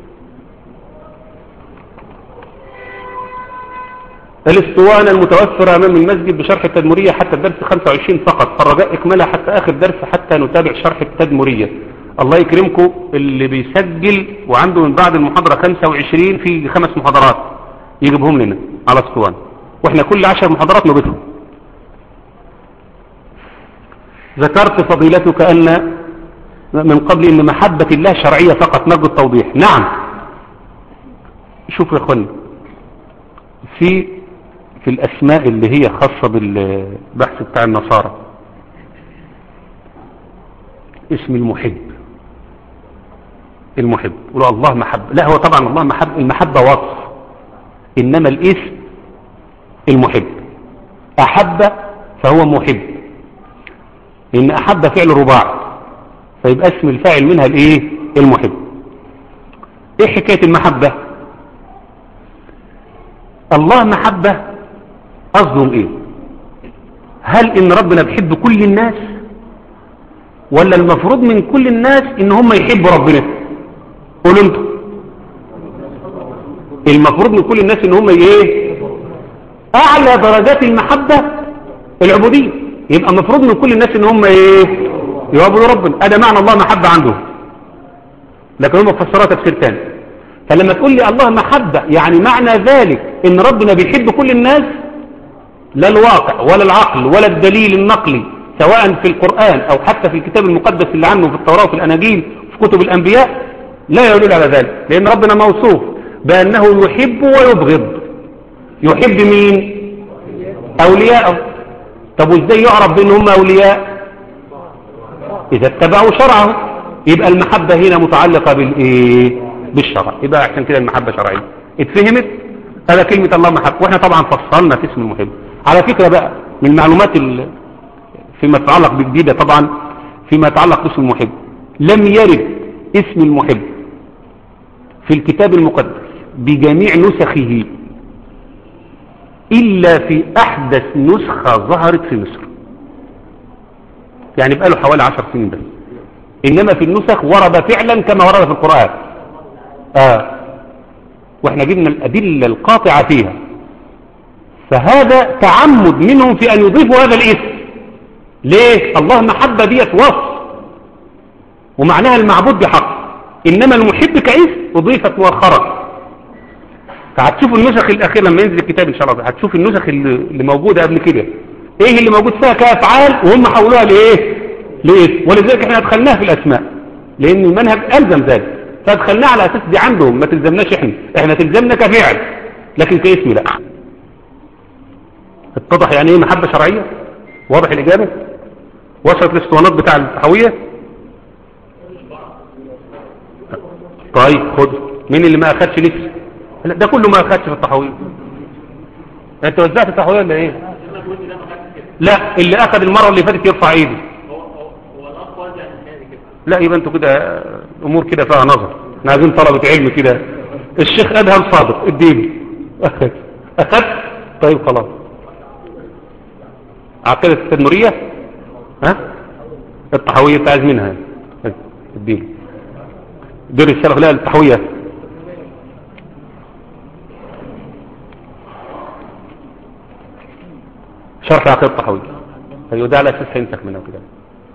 الاسطوانة المتوفرة أمام المسجد بشرح التدمرية حتى الدرس 25 فقط الرجاء إكملها حتى آخر درس حتى نتابع شرح التدمرية الله يكرمكم اللي بيسجل وعنده من بعد المحاضرة 25 في خمس محاضرات يجيبهم لنا على اسطوانة واحنا كل عشر محاضرات نضيفهم ذكرت فضيلتك أن من قبل أن محبة الله شرعية فقط نرجو التوضيح نعم شوفوا يا اخوانا في في الأسماء اللي هي خاصة بالبحث بتاع النصارى اسم المحب المحب يقولوا الله محب لا هو طبعا الله محب المحبة وصف إنما الاسم المحب أحب فهو محب إن أحب فعل رباع فيبقى اسم الفاعل منها الايه المحب ايه حكاية المحبة الله محبة قصدهم ايه هل ان ربنا بيحب كل الناس ولا المفروض من كل الناس ان هم يحبوا ربنا قولوا انتوا المفروض من كل الناس ان هم ايه اعلى درجات المحبة العبودية يبقى المفروض من كل الناس ان هم ايه يعبدوا ربنا هذا معنى الله محبة عندهم لكن هم فسرها تفسير ثاني فلما تقول لي الله محبة يعني معنى ذلك ان ربنا بيحب كل الناس لا الواقع ولا العقل ولا الدليل النقلي سواء في القرآن او حتى في الكتاب المقدس اللي عنه في التوراة وفي الاناجيل في كتب الانبياء لا يدل على ذلك لان ربنا موصوف بانه يحب ويبغض يحب مين اولياءه طب وازاي يعرف بان هم اولياء إذا اتبعوا شرعه يبقى المحبة هنا متعلقة بالإيه بالشرع يبقى عشان كده المحبة شرعية اتفهمت هذا كلمة الله محب واحنا طبعا فصلنا في اسم المحب على فكرة بقى من المعلومات ال... فيما يتعلق بالجديدة طبعا فيما يتعلق باسم المحب لم يرد اسم المحب في الكتاب المقدس بجميع نسخه إلا في أحدث نسخة ظهرت في مصر يعني بقاله حوالي عشر سنين بس إنما في النسخ ورد فعلا كما ورد في القرآن آه. واحنا جبنا الأدلة القاطعة فيها فهذا تعمد منهم في أن يضيفوا هذا الاسم ليه الله محبة ديت وصف ومعناها المعبود بحق إنما المحب كاسم أضيفت مؤخرا فهتشوفوا النسخ الأخيرة لما ينزل الكتاب إن شاء الله هتشوف النسخ اللي اللي موجودة قبل كده ايه اللي موجود فيها كافعال وهم حولوها لايه لايه ولذلك احنا ادخلناها في الاسماء لان المنهج الزم ذلك فادخلناها على اساس دي عندهم ما تلزمناش احنا احنا تلزمنا كفعل لكن كاسم لا اتضح يعني ايه محبة شرعية واضح الاجابة وصلت الاسطوانات بتاع التحوية طيب خد مين اللي ما اخدش لسه لا ده كله ما اخدش في التحوية انت وزعت التحوية ولا ايه لا اللي اخذ المرة اللي فاتت يرفع ايده لا يبقى انتوا كده امور كده فيها نظر احنا عايزين طلبة علم كده الشيخ ادهم صادق اديني أخذت طيب خلاص عقيدة التدمرية ها الطحوية انت عايز منها الدين دور السلف لا الطحوية شرح عقيدة الطحوية ايوه ده على اساس هينسخ منها كده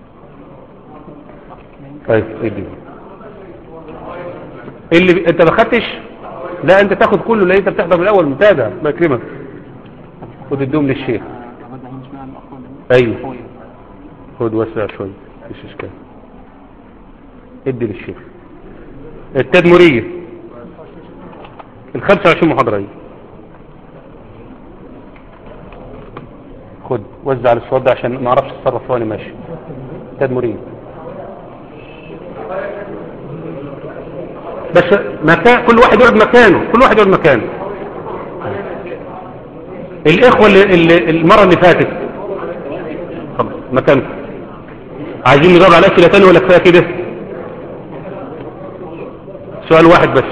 طيب ايه دي اللي ب... انت ما خدتش لا انت تاخد كله لان انت بتحضر من الاول متابع الله يكرمك وتديهم للشيخ ايوه خد وسع شويه مفيش اشكال ادي للشيخ التدمريه ال 25 محاضره اهي خد وزع على الصوت ده عشان ما اعرفش اتصرف وانا ماشي تدمريه بس مكان كل واحد يقعد مكانه كل واحد يقعد مكانه الاخوه اللي, اللي المره اللي فاتت خلاص مكانكم عايزين نجاوب على اسئله ثانيه ولا كفايه كده سؤال واحد بس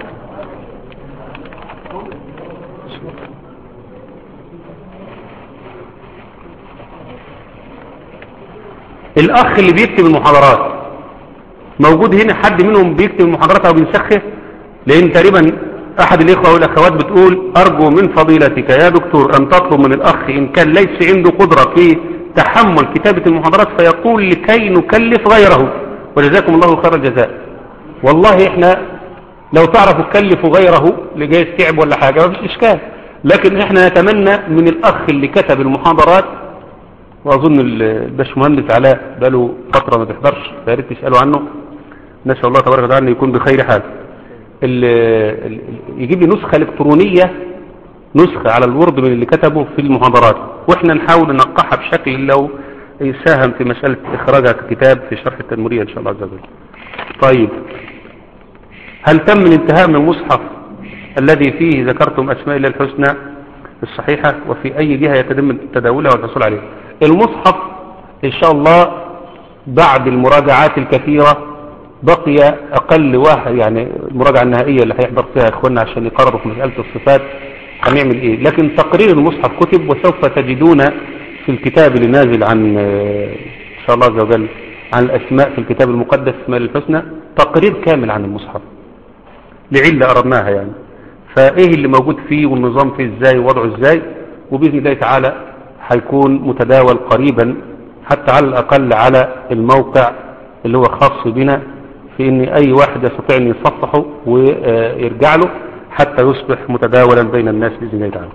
الاخ اللي بيكتب المحاضرات موجود هنا حد منهم بيكتب المحاضرات او بينسخها لان تقريبا احد الاخوة والاخوات بتقول ارجو من فضيلتك يا دكتور ان تطلب من الاخ ان كان ليس عنده قدرة في تحمل كتابة المحاضرات فيقول لكي نكلف غيره وجزاكم الله خير الجزاء والله احنا لو تعرفوا تكلفوا غيره لجايز تعب ولا حاجة ما فيش اشكال لكن احنا نتمنى من الاخ اللي كتب المحاضرات واظن الباشمهندس علاء بقاله فترة ما بيحضرش فيا ريت تسألوا عنه نسأل الله تبارك وتعالى أن يكون بخير حال ال ال يجيب لي نسخة إلكترونية نسخة على الورد من اللي كتبه في المحاضرات وإحنا نحاول ننقحها بشكل لو يساهم في مسألة إخراجها ككتاب في شرح التنمرية إن شاء الله عز وجل طيب هل تم الانتهاء من المصحف الذي فيه ذكرتم أسماء الله الحسنى الصحيحة وفي أي جهة يتم تداولها والحصول عليها المصحف إن شاء الله بعد المراجعات الكثيرة بقي أقل واحد يعني المراجعة النهائية اللي هيحضر فيها إخواننا عشان يقرروا في مسألة الصفات هنعمل إيه لكن تقرير المصحف كتب وسوف تجدون في الكتاب اللي نازل عن إن شاء الله عز وجل عن الأسماء في الكتاب المقدس اسماء الحسنى تقرير كامل عن المصحف لعلة أردناها يعني فإيه اللي موجود فيه والنظام فيه إزاي ووضعه إزاي وبإذن الله تعالى هيكون متداول قريبا حتى على الأقل على الموقع اللي هو خاص بنا في ان اي واحد يستطيع ان يصفحه ويرجع له حتى يصبح متداولا بين الناس باذن الله تعالى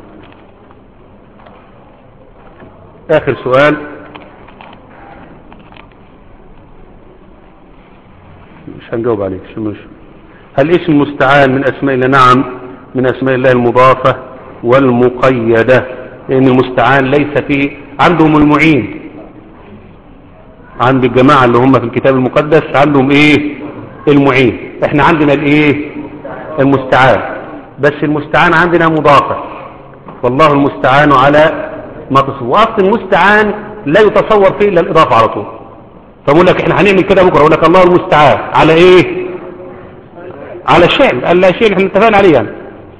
اخر سؤال مش هنجاوب عليه شو مش هل اسم المستعان من اسماء الله نعم من اسماء الله المضافة والمقيدة لان المستعان ليس فيه عندهم المعين عند الجماعة اللي هم في الكتاب المقدس عندهم ايه المعين احنا عندنا الايه المستعان بس المستعان عندنا مضافة والله المستعان على ما تصور واصل المستعان لا يتصور فيه الا الاضافة على طول فبقول لك احنا هنعمل كده بكره اقول لك الله المستعان على ايه على الشيء قال لا شيء احنا اتفقنا عليه يعني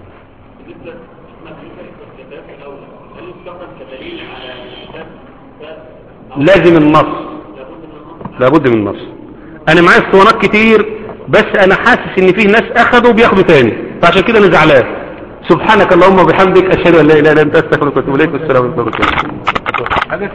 لازم النص لابد من النص انا معايا اسطوانات كتير بس انا حاسس ان فيه ناس اخدوا وبياخدوا تاني فعشان كده انا زعلان سبحانك اللهم وبحمدك اشهد ان لا اله الا انت استغفرك واتوب اليك والسلام عليكم ورحمه الله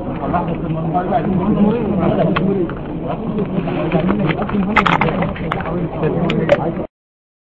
حاجة